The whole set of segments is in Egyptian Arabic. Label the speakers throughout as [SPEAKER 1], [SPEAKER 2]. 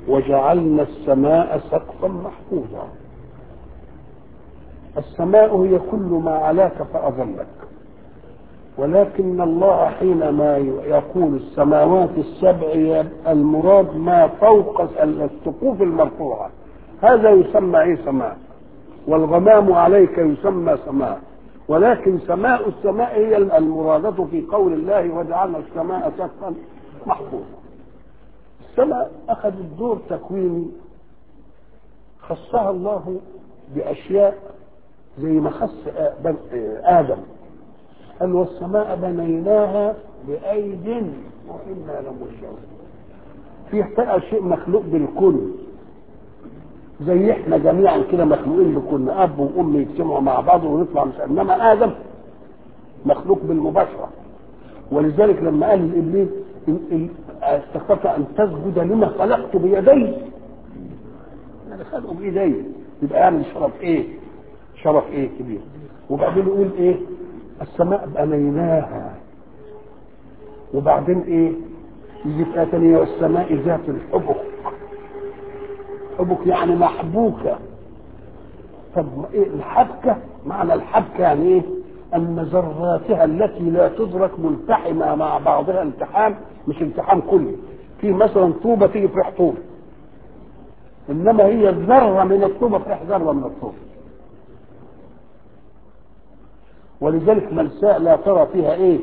[SPEAKER 1] وجعلنا السماء سقفا محفوظا السماء هي كل ما علاك فأظلك ولكن الله حينما يقول السماوات السبع المراد ما فوق السقوف المرفوعة هذا يسمى ايه سماء والغمام عليك يسمى سماء ولكن سماء السماء هي المرادة في قول الله وجعلنا السماء سقفا محفوظا السماء أخذت دور تكويني خصها الله بأشياء زي ما خص آدم قال والسماء بنيناها بأيد وإنا لموسعون في بقى شيء مخلوق بالكل زي احنا جميعا كده مخلوقين بكل اب وام يجتمعوا مع بعض ونطلع مش انما ادم مخلوق بالمباشره ولذلك لما قال لابليس استخفت ان تسجد لما خلقت بيدي انا خلقه بايدي يبقى يعني شرف ايه شرف ايه كبير وبعدين يقول ايه السماء بنيناها وبعدين ايه يجي في ثانية والسماء ذات الحبك حبك يعني محبوكة طب ايه الحبكة معنى الحبكة يعني ايه ان ذراتها التي لا تدرك ملتحمة مع بعضها التحام مش التحام كلي في مثلا طوبة تيجي في ريح طوبة انما هي ذرة من الطوبة في ريح ذرة من الطوبة ولذلك ملساء لا ترى فيها ايه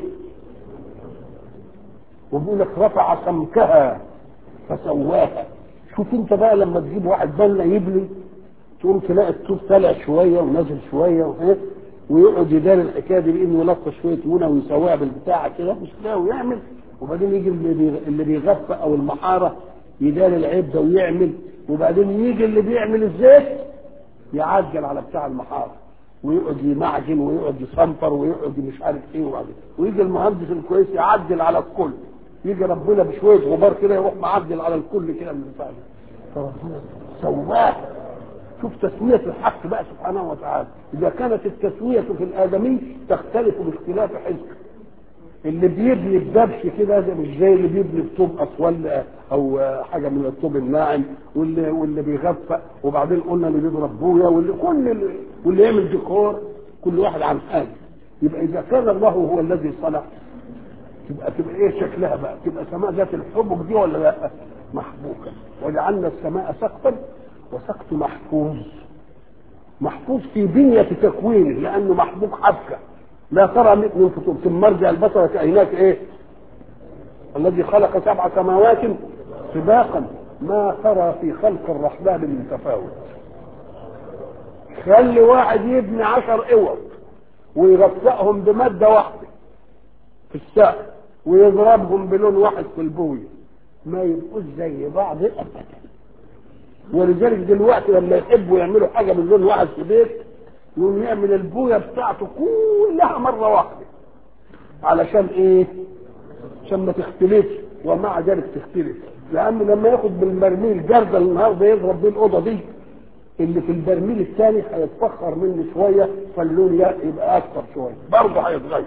[SPEAKER 1] وبيقول لك رفع سمكها فسواها شوف انت بقى لما تجيب واحد بنا يبلي تقوم تلاقي الطوب طالع شويه ونازل شويه وإيه ويقعد يدار الحكايه دي بانه يلطش شويه مونه ويسويها بالبتاع كده مش كده ويعمل وبعدين يجي اللي اللي بيغفى او المحاره يدار العيب ده ويعمل وبعدين يجي اللي بيعمل الزيت يعجل على بتاع المحاره ويقعد يمعجن ويقعد يصنفر ويقعد مش عارف ايه وبعدين ويجي المهندس الكويس يعدل على الكل يجي ربنا بشويه غبار كده يروح معدل على الكل كده من الفعل فربنا سواه شوف تسوية الحق بقى سبحانه وتعالى إذا كانت التسوية في الآدمي تختلف باختلاف حزب اللي بيبني بدبش كده ده مش زي اللي بيبني بطوب أسول أو حاجة من الطوب الناعم واللي واللي بيغفى وبعدين قلنا اللي بيضرب بويا واللي كل اللي واللي يعمل ديكور كل واحد عن حاجة يبقى إذا كان الله هو الذي صنع تبقى تبقى ايه شكلها بقى تبقى سماء ذات الحبك دي ولا لا محبوكه وجعلنا السماء سقفا وسقف محفوظ محفوظ في بنية تكوينه لأنه محبوك حبكة لا ترى من فطور ثم مرجع البصر كأيناك إيه الذي خلق سبع سماوات سباقا ما ترى في خلق الرحمن من تفاوت خلي واحد يبني عشر اوض ويغطئهم بمادة واحدة في السقف ويضربهم بلون واحد في البوية ما يبقوش زي بعض ابدا ولذلك دلوقتي لما يحبوا يعملوا حاجه من لون واحد في بيت يقوم يعمل البويه بتاعته كلها مره واحده علشان ايه؟ عشان ما تختلفش ومع ذلك تختلف لانه لما ياخد بالبرميل جردل النهارده يضرب بيه الاوضه دي اللي في البرميل الثاني هيتفخر منه شويه فاللون يبقى اكثر شويه برضه هيتغير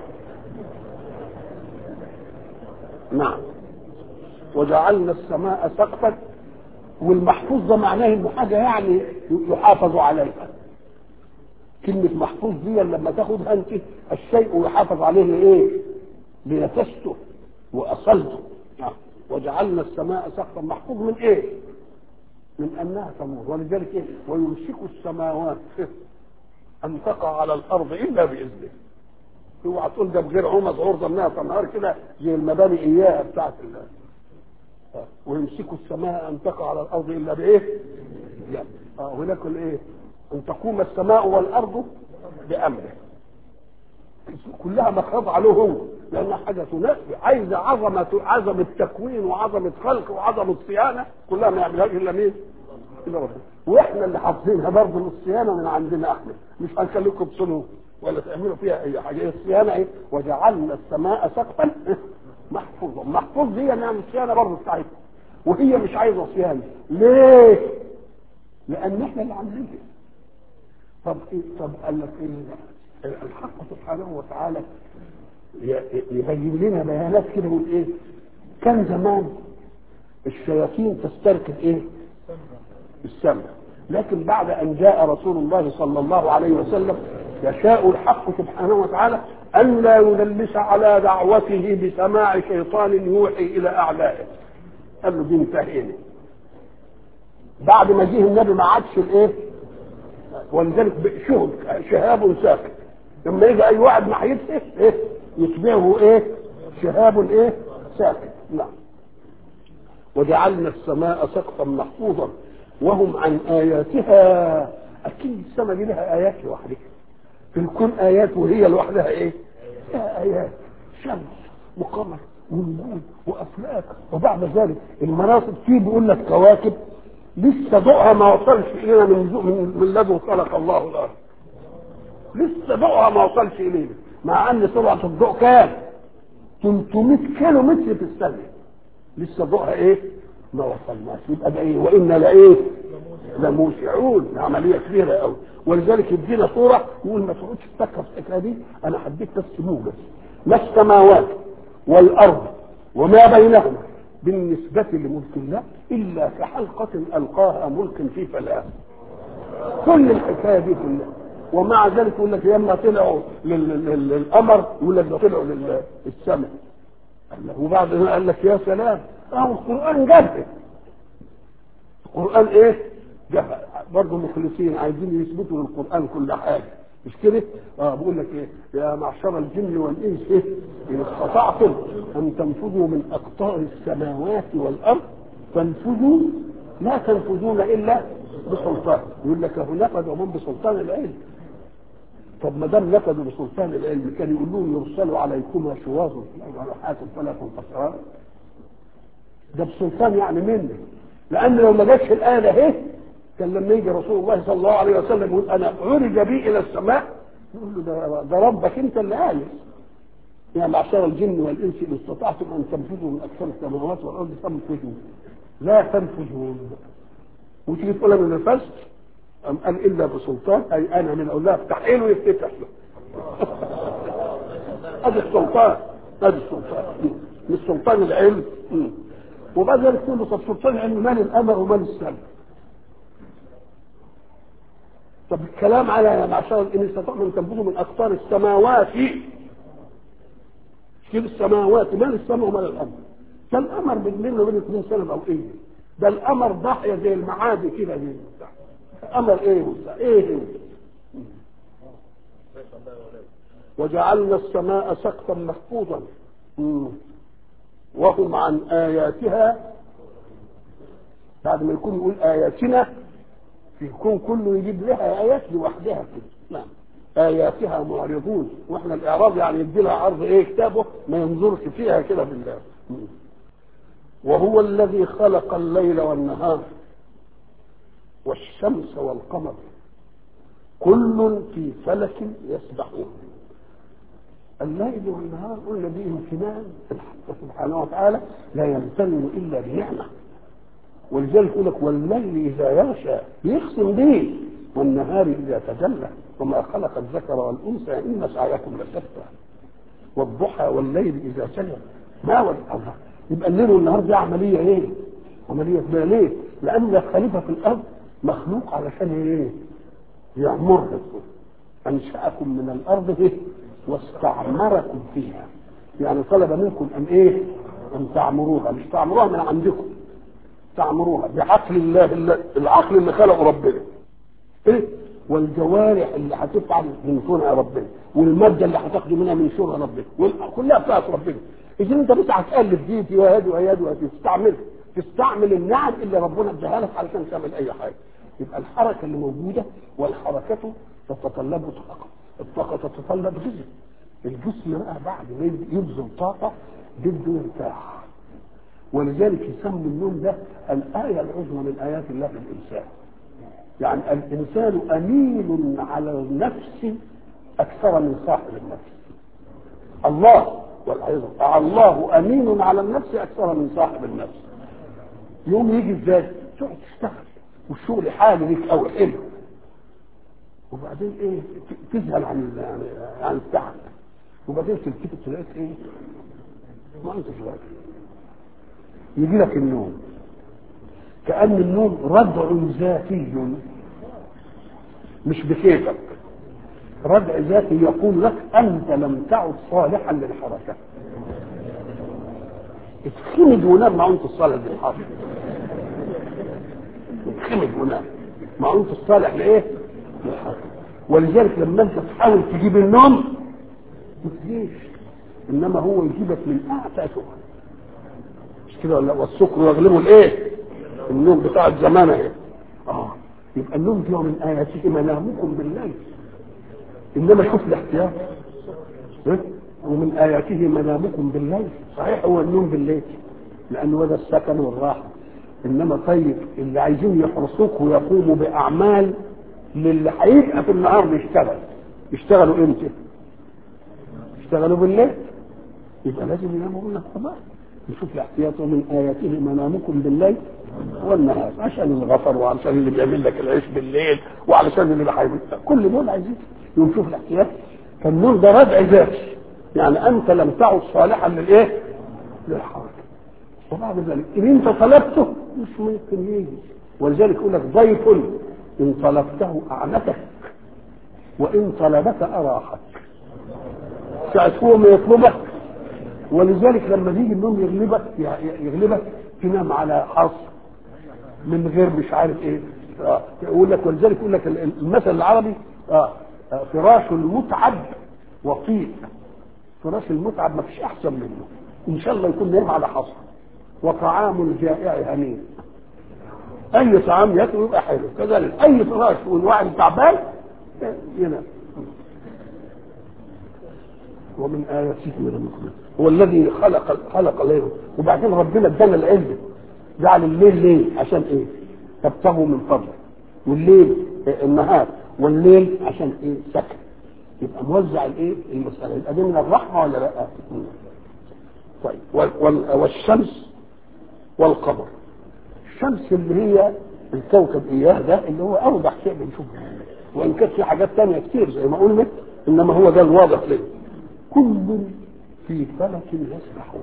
[SPEAKER 1] نعم وجعلنا السماء سقفا والمحفوظ ده معناه انه حاجه يعني يحافظ عليها كلمة محفوظ دي لما تاخدها انت الشيء يحافظ عليه ايه؟ بنفسته واصلته نعم. وجعلنا السماء سقفا محفوظ من ايه؟ من انها تمور ولذلك ايه؟ ويمسك السماوات ان تقع على الارض الا باذنه اوعى تقول ده بغير عمد عرضه انها تنهار كده زي المباني اياها بتاعت الله ويمسك السماء ان تقع على الارض الا بايه؟ يعني اه هناك الايه؟ ان تقوم السماء والارض بامره كلها مخاضعه له هو لانها حاجه تناسب عايزه عظمه عظمه تكوين وعظمه خلق وعظمه صيانه كلها ما يعملهاش الا مين؟ الا ربنا واحنا اللي حافظينها برضه الصيانه من عندنا احنا مش هنخليكم تصلوا ولا تعملوا فيها اي حاجه الصيانه ايه؟ وجعلنا السماء سقفا محفوظا محفوظ دي انها مش صيانه برضه بتاعتها وهي مش عايزه صيانه ليه؟ لان احنا اللي عاملين كده طب ايه طب قال لك ايه الحق سبحانه وتعالى يبين لنا بيانات كده يقول ايه كان زمان الشياطين تستركب ايه السمع لكن بعد ان جاء رسول الله صلى الله عليه وسلم يشاء الحق سبحانه وتعالى ان لا يدلس على دعوته بسماع شيطان يوحي الى اعدائه قال له دي انتهينا بعد ما جه النبي ما عادش الايه ولذلك شهد شهاب ساكت لما يجي اي واحد ناحيته ايه يتبعه ايه شهاب ايه ساكت نعم وجعلنا السماء سقفا محفوظا وهم عن اياتها اكيد السماء دي لها ايات لوحدها في الكون ايات وهي لوحدها ايه لها ايات شمس وقمر ونجوم وافلاك وبعد ذلك المناصب فيه بيقول لك كواكب لسه ضوءها ما وصلش الينا من من, من لدن خلق الله الارض لسه ضوءها ما وصلش الينا مع ان سرعه الضوء كام 300 كيلو متر في الثانيه لسه ضوءها ايه ما وصلناش يبقى ده ايه وانا لايه لموسعون عمليه كبيره قوي ولذلك يدينا صوره يقول ما تقعدش تفكر في الفكره دي انا حددت بس موجز ما السماوات والارض وما بينهما بالنسبة لملك الله إلا كحلقة ألقاها ملك في فلاة كل الحكاية دي كلها ومع ذلك يقول لك لما طلعوا للقمر يقول لك ده طلعوا للسماء وبعد ذلك قال لك يا سلام اهو القرآن جاب القرآن ايه؟ جاب برضه مخلصين عايزين يثبتوا للقرآن كل حاجة مش كده؟ اه بقول لك ايه؟ يا معشر الجن والانس ايه؟ ان استطعتم ان تنفذوا من اقطار السماوات والارض فانفذوا لا تنفذون الا بسلطان يقول لك هو نفذوا من بسلطان العلم طب ما دام نفذوا بسلطان العلم كان يقول لهم يرسلوا عليكما شواظ ورحات فلا تنتصران ده بسلطان يعني مني لان لو ما جاتش الايه ده اهي كان لما يجي رسول الله صلى الله عليه وسلم يقول انا عرج بي الى السماء يقول له ده, ده ربك انت اللي قايل يا معشر الجن والانس ان استطعتم ان تنفذوا من اكثر السماوات والارض فانفذوا لا تنفذون وتيجي تقول من نفذت أم قال إلا بسلطان أي أنا من أقول لها افتح له يفتح له هذا السلطان هذا السلطان مش سلطان العلم وبعد ذلك تقول له طب سلطان العلم مال الأمر ومال السلم طب الكلام على معشر ان استطعتم ان تنفذوا من اقطار السماوات كده السماوات مال السماء ومال الامر ده الامر بين وبين اثنين سنه او ايه ده الامر ضاحيه زي المعادي كده دي امر ايه ايه وجعلنا السماء سقفا محفوظا وهم عن اياتها بعد ما يكون يقول اياتنا في الكون كله يجيب لها ايات لوحدها كده نعم اياتها معرضون واحنا الاعراض يعني يدي لها عرض ايه كتابه ما ينظرش فيها كده بالله وهو الذي خلق الليل والنهار والشمس والقمر كل في فلك يسبحون الليل والنهار قلنا به امتنان الحق سبحانه وتعالى لا يمتن الا بنعمه ولذلك يقول لك والليل اذا يغشى يقسم به والنهار اذا تجلى وما خلق الذكر والانثى ان سعيكم لشتى والضحى والليل اذا سجى ما هو الله يبقى الليل والنهار دي عمليه ايه؟ عمليه ما ليه؟ لان الخليفه في الارض مخلوق علشان ايه؟ يعمرها انشاكم من الارض ايه؟ واستعمركم فيها يعني طلب منكم ان ايه؟ ان تعمروها مش تعمروها من عندكم تعمروها بعقل الله العقل اللي خلقه ربنا ايه والجوارح اللي هتفعل من صنع ربنا والماده اللي هتاخده منها من شغل ربنا كلها بتاعت ربنا اذا انت بس هتالف دي في وهادي وهادي وهادي تستعمل تستعمل النعم اللي ربنا اداها لك علشان تعمل اي حاجه يبقى الحركه اللي موجوده والحركه تتطلب طاقه الطاقه تتطلب رزق الجسم بقى بعد ما يبذل طاقه بده يرتاح ولذلك يسمى النوم ده الآية العظمى من آيات الله في الإنسان يعني الإنسان أمين على النفس أكثر من صاحب النفس الله والعياذ الله أمين على النفس أكثر من صاحب النفس يوم يجي ازاي تقعد تشتغل والشغل حالي ليك أو حلو وبعدين ايه تذهل عن يعني عن التعب وبعدين تلتفت تلاقيك ايه ما انت شغال يجي لك النوم كأن النوم ردع ذاتي مش بكيفك ردع ذاتي يقول لك أنت لم تعد صالحا للحركة اتخمد ونام مع انت الصالح للحركة اتخمد ونام مع انت الصالح لايه؟ للحركة ولذلك لما انت تحاول تجيب النوم ما تجيش انما هو يجيبك من اعتى شغل مش كده ولا والسكر يغلبه الايه؟ النوم بتاع الزمان اهي اه يبقى النوم دي من اياته منامكم بالليل انما شوف الاحتياط ها؟ ومن اياته منامكم بالليل صحيح هو النوم بالليل لانه هذا السكن والراحه انما طيب اللي عايزين يحرسوك ويقوموا باعمال للي هيبقى في النهار بيشتغل يشتغلوا امتى؟ يشتغلوا بالليل يبقى لازم يناموا بالنهار نشوف الاحتياط ومن اياته منامكم بالليل والنهار عشان الغفر وعشان اللي بيعمل لك العيش بالليل وعلشان اللي بيحيي كل دول عايزين يوم شوف الاحتياط فالنور ده ردع ذاتي يعني انت لم تعد صالحا للايه؟ للحركه وبعد ذلك ان انت طلبته مش ممكن يجي ولذلك يقول لك ضيف ان طلبته اعنتك وان طلبك اراحك ساعة هو ما يطلبك ولذلك لما يجي النوم يغلبك يغلبك تنام على حصر من غير مش عارف ايه آه. يقول لك ولذلك يقول لك المثل العربي آه. آه. فراش المتعب وطيء فراش المتعب ما فيش احسن منه ان شاء الله يكون نايم على حصر وطعام الجائع هنيء اي طعام ياكل يبقى حلو كذلك اي فراش والواحد تعبان ينام ومن آياته من المخلص هو الذي خلق خلق الليل وبعدين ربنا ادانا العلم جعل الليل ليه عشان ايه تبتغوا من فضله والليل النهار والليل عشان ايه سكن يبقى موزع الايه المساله يبقى دي من الرحمه ولا لا طيب والشمس والقمر الشمس اللي هي الكوكب اياه ده اللي هو اوضح شيء بنشوفه وان كانت في حاجات تانية كتير زي ما قلنا انما هو ده الواضح ليه كل في فلك يسبحون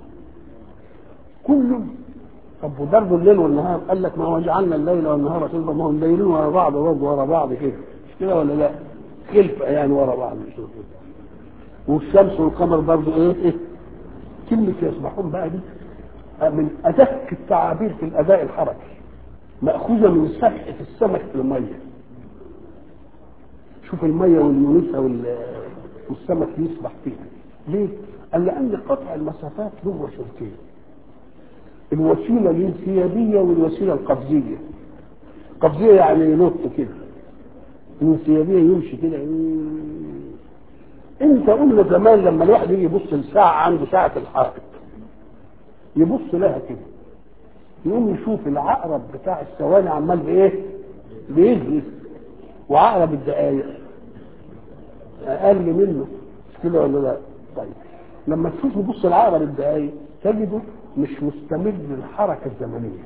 [SPEAKER 1] كل طب وبرضه الليل والنهار قال لك ما هو جعلنا الليل والنهار خلفا ما هو الليلين ورا بعض برضه ورا بعض كده مش كده ولا لا؟ خلفة يعني ورا بعض مش كده والشمس والقمر برضه ايه ايه كلمة يسبحون بقى دي من أدق التعابير في الأداء الحركي مأخوذة من سبحة السمك في المية شوف المية واليونسة والسمك يسبح فيها ليه؟ قال لأن قطع المسافات له وسيلتين الوسيلة الانسيابية والوسيلة القفزية قفزية يعني ينط كده الانسيابية يمشي كده انت قلنا زمان لما الواحد يجي يبص لساعة عنده ساعة الحائط يبص لها كده يقوم يشوف العقرب بتاع الثواني عمال بايه؟ بيجري وعقرب الدقايق اقل منه مش كده ولا لا؟ طيب لما تشوف يبص العقرب الدقايق تجده مش مستمر للحركة الزمنية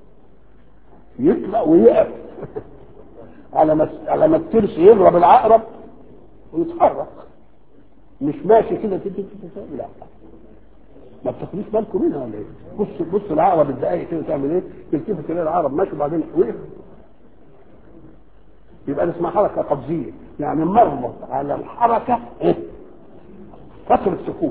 [SPEAKER 1] يطلع ويقف على ما على ما الترس يضرب العقرب ويتحرك مش ماشي كده تي- تي- تي- تي- لا ما بتاخدوش بالكم منها ولا ايه؟ بص بص العقرب الدقايق كده تعمل ايه؟ تلتفت تلاقي العقرب ماشي وبعدين وقف يبقى دي اسمها حركه قبضيه يعني مربط على الحركه ايه؟ فتره سكون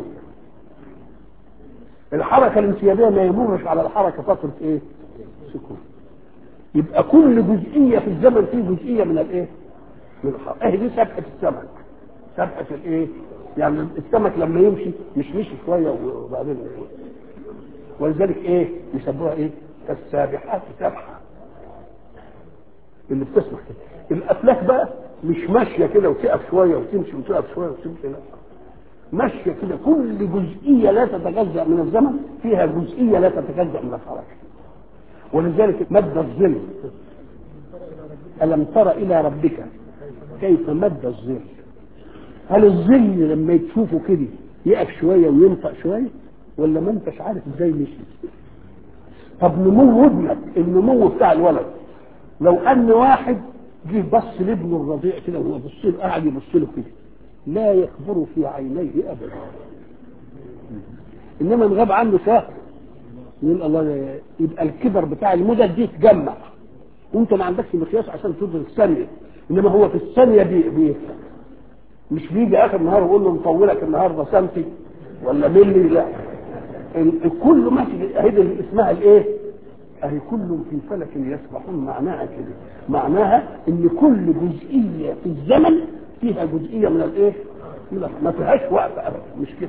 [SPEAKER 1] الحركه الانسيابيه ما يمرش على الحركه فتره ايه؟ سكون يبقى كل جزئيه في الزمن فيه جزئيه من الايه؟ من الحركه اهي دي سبحه السمك سبحه الايه؟ يعني السمك لما يمشي مش مشي شويه وبعدين ولذلك ايه؟ يسموها ايه؟ السابحات سبحه اللي بتسمح كده الافلاك بقى مش ماشيه كده وتقف شويه وتمشي وتقف شويه وتمشي لا ماشيه كده كل جزئيه لا تتجزا من الزمن فيها جزئيه لا تتجزا من الحركه ولذلك مد الظل الم تر الى ربك كيف مد الظل هل الظل لما تشوفه كده يقف شويه وينطق شويه ولا ما انتش عارف ازاي مشي طب نمو ابنك النمو بتاع الولد لو ان واحد جه بص لابنه الرضيع كده وهو بص له قاعد يبص له كده لا يكبر في عينيه ابدا انما ان غاب عنه شهر يقول الله يبقى الكبر بتاع المدد دي تجمع وانت ما عندكش مقياس عشان تدرك الثانيه انما هو في الثانيه بي بيفهم مش بيجي اخر النهار ويقول له نطولك النهارده سنتي ولا ملي لا كله ماشي اهي دي اسمها الايه؟ اهي كل في فلك يسبحون معناها كده معناها ان كل جزئيه في الزمن فيها جزئيه من الايه؟ من ما فيهاش وقت ابدا مش كده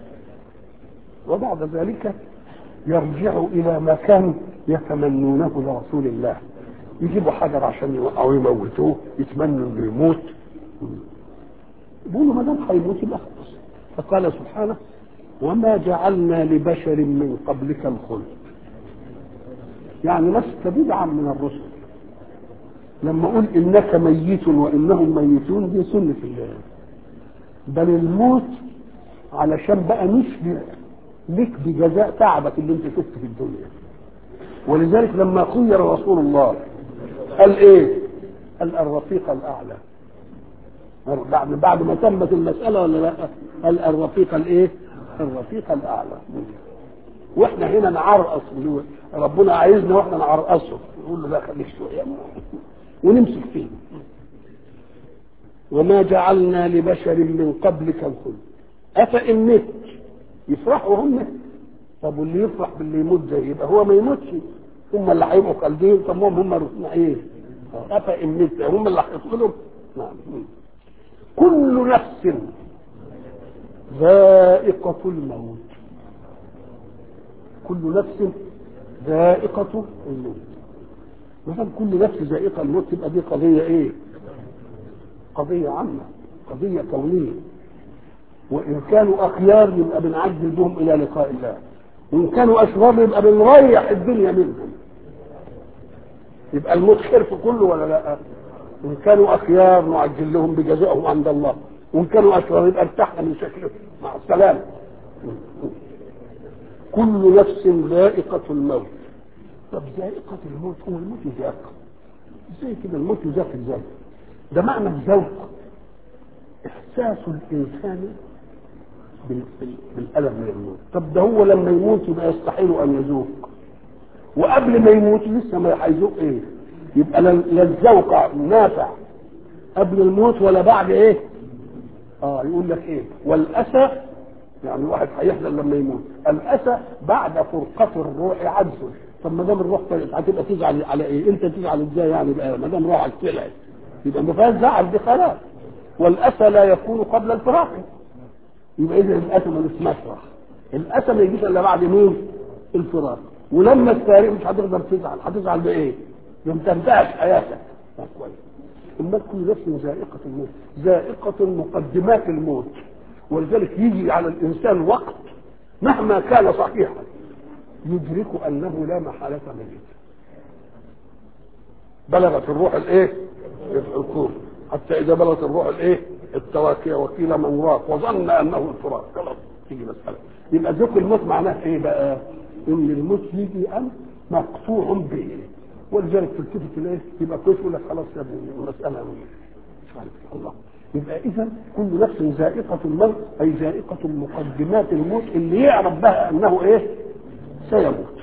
[SPEAKER 1] وبعد ذلك يرجع الى ما كانوا يتمنونه لرسول الله يجيبوا حجر عشان يوقعوه يموتوه يتمنوا انه يموت بيقولوا ما دام هيموت يبقى خلاص فقال سبحانه وما جعلنا لبشر من قبلك الخلد يعني لست بدعا من الرسل لما اقول انك ميت وانهم ميتون دي سنه الله بل الموت علشان بقى نشبع لك بجزاء تعبك اللي انت شفته في الدنيا ولذلك لما خير رسول الله قال ايه قال الرفيق الاعلى بعد بعد ما تمت المساله ولا لا قال الرفيق الايه الرفيق الاعلى واحنا هنا نعرقص ربنا عايزنا واحنا نعرقصه نقول له لا خليك شويه ونمسك فيه وما جعلنا لبشر من قبلك الخلد افان مت يفرحوا هم طب واللي يفرح باللي يموت زي يبقى هو ما يموتش هم اللي هيبقوا خالدين طب هم هم رسنا ايه افان مت هم اللي هيدخلوا نعم كل نفس ذائقة الموت كل نفس ذائقة الموت مثلا كل نفس ذائقة الموت تبقى دي قضية ايه؟ قضية عامة قضية كونية وإن كانوا أخيار يبقى بنعجل بهم إلى لقاء الله وإن كانوا أشرار يبقى بنريح الدنيا منهم يبقى الموت خير في كله ولا لا؟ إن كانوا أخيار نعجل لهم بجزائهم عند الله وإن كانوا أشرار يبقى ارتحنا من شكلهم مع السلامة كل نفس ذائقة الموت طب ذائقة الموت هو الموت ذائقة ازاي كده الموت ذاق ازاي ده معنى الذوق احساس الانسان بالالم من الموت طب ده هو لما يموت يبقى يستحيل ان يذوق وقبل ما يموت لسه ما هيذوق ايه يبقى لا الذوق نافع قبل الموت ولا بعد ايه اه يقول لك ايه والاسى يعني الواحد هيحزن لما يموت الاسى بعد فرقه الروح عجز طب ما دام الروح طلعت هتبقى تزعل على ايه انت تزعل ازاي يعني بقى ما دام روحك طلعت يبقى ما فيهاش زعل دي خلاص والاسى لا يكون قبل الفراق يبقى اذا الاسى ما اسمهاش راحه الاسى ما يجيش الا بعد مين الفراق ولما تفارق مش هتقدر تزعل هتزعل بايه ما تنتهش حياتك كويس الموت كل نفس ذائقة الموت ذائقة مقدمات الموت ولذلك يجي على الإنسان وقت مهما كان صحيحا يدرك أنه لا محالة ميت بلغت الروح الايه الحكوم حتى إذا بلغت الروح الايه التواكية وكيل من راق وظن أنه الفراق خلاص تيجي مسألة يبقى ذوق الموت معناه ايه بقى ان الموت يجي أم مقطوع به ولذلك تلتفت اليه يبقى كويس يقول لك خلاص يا ابني المساله مش عارف الله يبقى اذا كل نفس ذائقه الموت اي ذائقه مقدمات الموت اللي يعرف بها انه ايه سيموت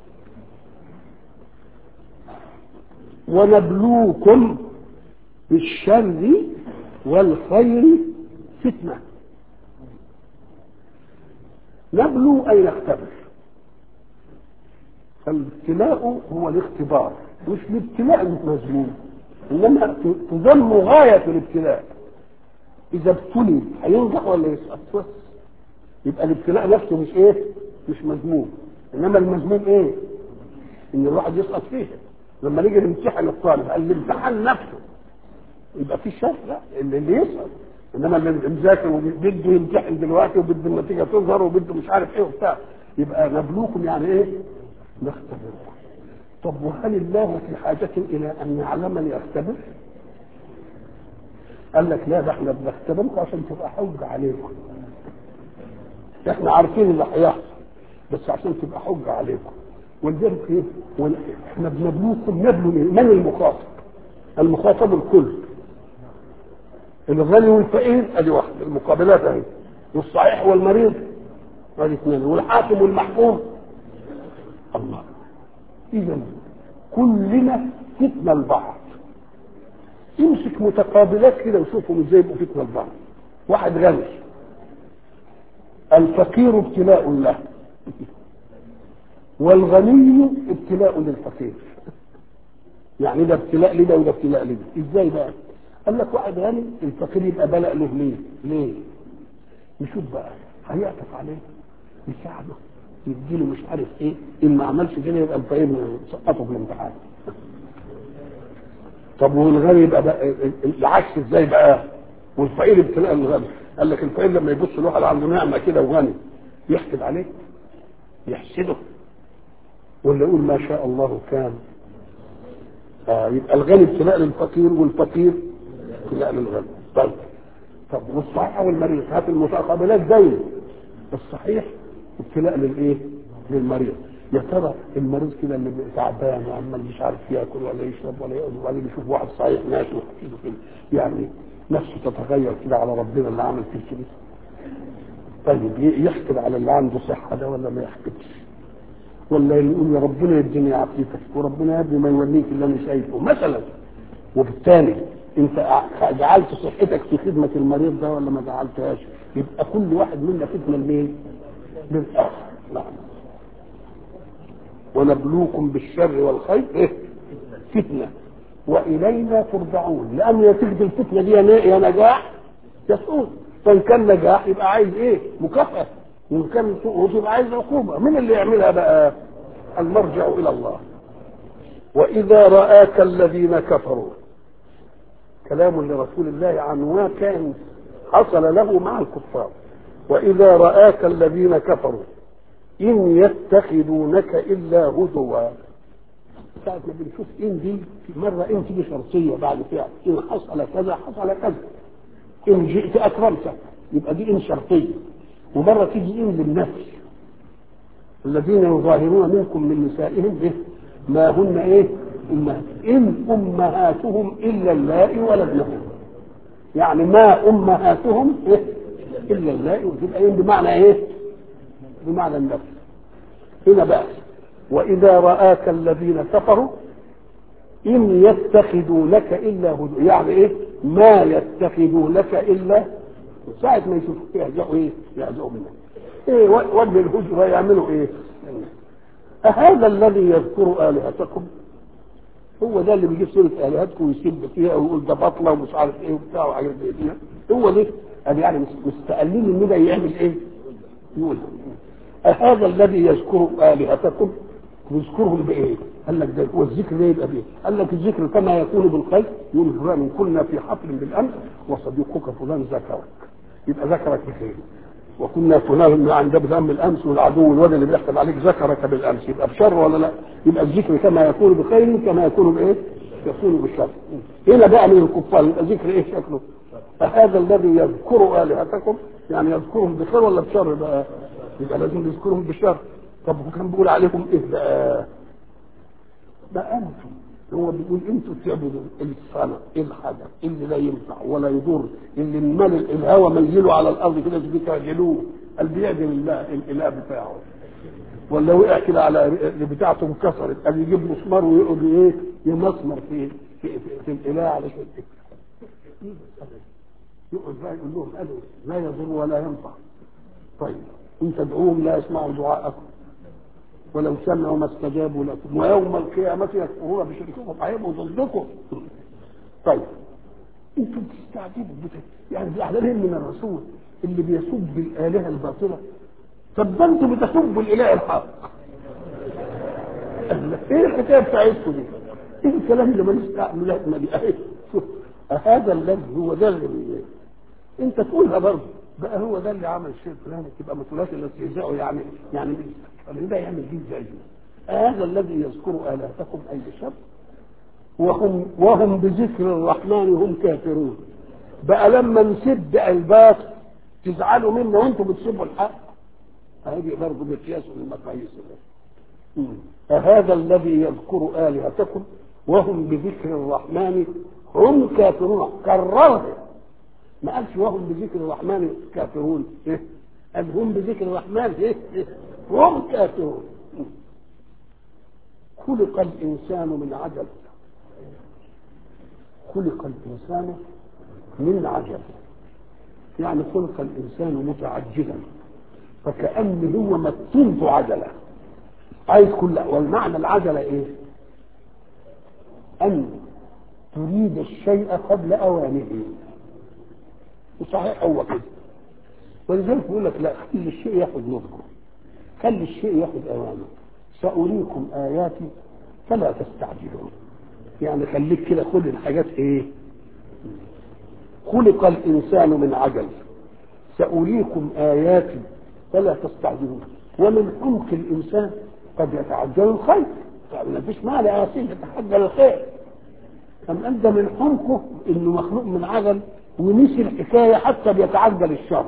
[SPEAKER 1] ونبلوكم بالشر والخير فتنه نبلو اي نختبر فالابتلاء هو الاختبار مش الابتلاء مذموم انما تذم غايه الابتلاء اذا ابتلي هينجح ولا يسقط بس يبقى الابتلاء نفسه مش ايه مش مذموم انما المذموم ايه ان الواحد يسقط فيه لما نيجي نمتحن الطالب الامتحان نفسه يبقى في شك لا اللي, اللي يسقط انما اللي مذاكر وبده يمتحن دلوقتي وبده النتيجه تظهر وبده مش عارف ايه وبتاع يبقى نبلوكم يعني ايه نختبركم طب وهل الله في حاجة إلى أن يعلمني أختبر؟ قال لك لا ده احنا بنختبركم عشان تبقى حجة عليكم. احنا عارفين اللي هيحصل بس عشان تبقى حجة عليكم. ولذلك ايه؟ احنا بنبلوكم نبلو من المخاطب؟ المخاطب الكل. الغني والفقير ادي واحدة المقابلات اهي. والصحيح والمريض ادي اثنين والحاكم والمحكوم الله اذا كلنا فتنه لبعض امسك متقابلات كده وشوفهم ازاي يبقوا فتنه لبعض واحد غني الفقير ابتلاء له والغني ابتلاء للفقير يعني ده ابتلاء لده وده ابتلاء لده ازاي بقى قال لك واحد غني الفقير يبقى بلاء له ليه ليه نشوف بقى هيعطف عليه يساعده يديله مش عارف ايه ان ما عملش كده يبقى الفقير سقطه في الامتحان طب والغني يبقى بقى العكس ازاي بقى والفقير ابتلاء الغني قال لك الفقير لما يبص لواحد عنده نعمه كده وغني يحسد عليه يحسده ولا يقول ما شاء الله كان آه يبقى الغني ابتلاء للفقير والفقير ابتلاء للغني طيب طب والصحيح والمريض هات المتقابلات زي الصحيح ابتلاء للايه؟ للمريض يا ترى المريض كده اللي تعبان وعمال مش عارف ياكل ولا يشرب ولا يقعد وبعدين يشوف واحد صحيح ماشي وحكيله كده يعني نفسه تتغير كده على ربنا اللي عمل فيه كده طيب يحكم على اللي عنده صحه ده ولا ما يحكمش ولا يقول يا ربنا يديني عافيتك وربنا يا ابني ما يوليك اللي انا شايفه مثلا وبالتالي انت جعلت صحتك في خدمه المريض ده ولا ما جعلتهاش يبقى كل واحد منا فتنه لمين؟ للاخر نعم ونبلوكم بالشر والخير إيه؟ فتنه والينا ترجعون لان نتيجه الفتنه دي يا نجاح يا سقوط فان كان نجاح يبقى عايز ايه؟ مكافاه وان كان سقوط يبقى عايز عقوبه مين اللي يعملها بقى؟ المرجع الى الله واذا راك الذين كفروا كلام لرسول الله عن واقع حصل له مع الكفار واذا راك الذين كفروا ان يتخذونك الا هزوا ساعة ما بنشوف ان دي مرة ان تيجي شرطية بعد فعل ان حصل كذا حصل كذا ان جئت اكرمتك يبقى دي ان شرطية ومرة تيجي ان للنفس الذين يظاهرون منكم من نسائهم به ما هن ايه أمهات إن أمهاتهم إلا اللائي ولدنهم يعني ما أمهاتهم إيه؟ إلا اللائي وتبقى إيه بمعنى إيه؟ بمعنى النفس هنا بقى وإذا رآك الذين كفروا إن يتخذونك إلا هدوء يعني إيه؟ ما يتخذونك إلا ساعة ما يشوفوا يهزأوا إيه؟ يهزأوا منك إيه وجه الهجرة يعملوا إيه؟ أهذا الذي يذكر آلهتكم هو ده اللي بيجيب سيره الهتكم ويسب فيها ويقول ده بطله ومش عارف ايه وبتاع وحاجات زي دي هو ده قال يعني مستقلين ان ده يعمل ايه؟ يقول أهذا الذي يذكر آلهتكم يذكرهم بإيه؟ قال لك ده هو الذكر ده يبقى بإيه؟ قال لك الذكر كما يكون بالخير يقول فلان كنا في حفل بالأمس وصديقك فلان ذكرك يبقى ذكرك بخير وكنا فلان عند بذنب الامس والعدو الواد اللي بيحكم عليك ذكرك بالامس يبقى بشر ولا لا؟ يبقى الذكر كما يكون بخير كما يكون بايه؟ يكون بالشر. هنا بقى من الكفار يبقى ذكر ايه شكله؟ فهذا الذي يذكر الهتكم يعني يذكرهم بخير ولا بشر بقى؟ يبقى لازم يذكرهم بشر. طب هو كان بيقول عليهم ايه بقى؟ ده انتم هو بيقول انتوا تعبدوا الصنع الحجر اللي لا ينفع ولا يضر اللي المال الهوى ميله على الارض كده بتعجلوه قال بيعدل الله الاله بتاعه ولا وقع كده على بتاعته انكسرت قال يجيب مسمار ويقعد ايه يمسمر في في, في, في الاله علشان ايه يقعد بقى يقول لهم قالوا لا يضر ولا ينفع طيب ان تدعوهم لا يسمعوا دعاءكم ولو سمعوا ما استجابوا لكم ويوم القيامة يكفرون بشرككم هيبقوا ضدكم طيب انتم بتستعجبوا يعني زعلانين من الرسول اللي بيسب الآلهة الباطلة طب ده انتم بتسبوا الإله الحق ايه الحكاية بتاعتكم دي؟ ايه الكلام اللي ماليش لازمة دي؟ اهي هذا الذي هو ده اللي انت تقولها برضه بقى هو ده اللي عمل الشيء الفلاني تبقى ما تقولهاش الا استهزاءه يعني يعني ده يعمل دي ازاي؟ هذا الذي يذكر الهتكم اي شر وهم وهم بذكر الرحمن هم كافرون بقى لما نسب الباطل تزعلوا منا وانتم بتسبوا الحق هذه برضه مقياس المقاييس هذا الذي يذكر الهتكم وهم بذكر الرحمن هم كافرون كررها ما قالش وهم بذكر الرحمن كافرون إيه؟ قال هم بذكر الرحمن إيه؟ إيه؟ هم كافرون خلق الإنسان من عجل خلق الإنسان من عجل يعني خلق الإنسان متعجلا فكأن هو مكتوب عجلة عايز كل والمعنى العجلة إيه؟ أن تريد الشيء قبل أوانه وصحيح هو كده ولذلك يقول لك لا خلي الشيء ياخذ نضجه خلي الشيء ياخذ أوانه سأريكم آياتي فلا تستعجلون يعني خليك كده خد الحاجات ايه خلق الانسان من عجل سأريكم آياتي فلا تستعجلون ومن حمق الإنسان قد يتعجل الخير يعني ما فيش معنى يا سيدي يتعجل الخير أم أنت من حمقه إنه مخلوق من عجل ونسي الحكاية حتى بيتعجل الشر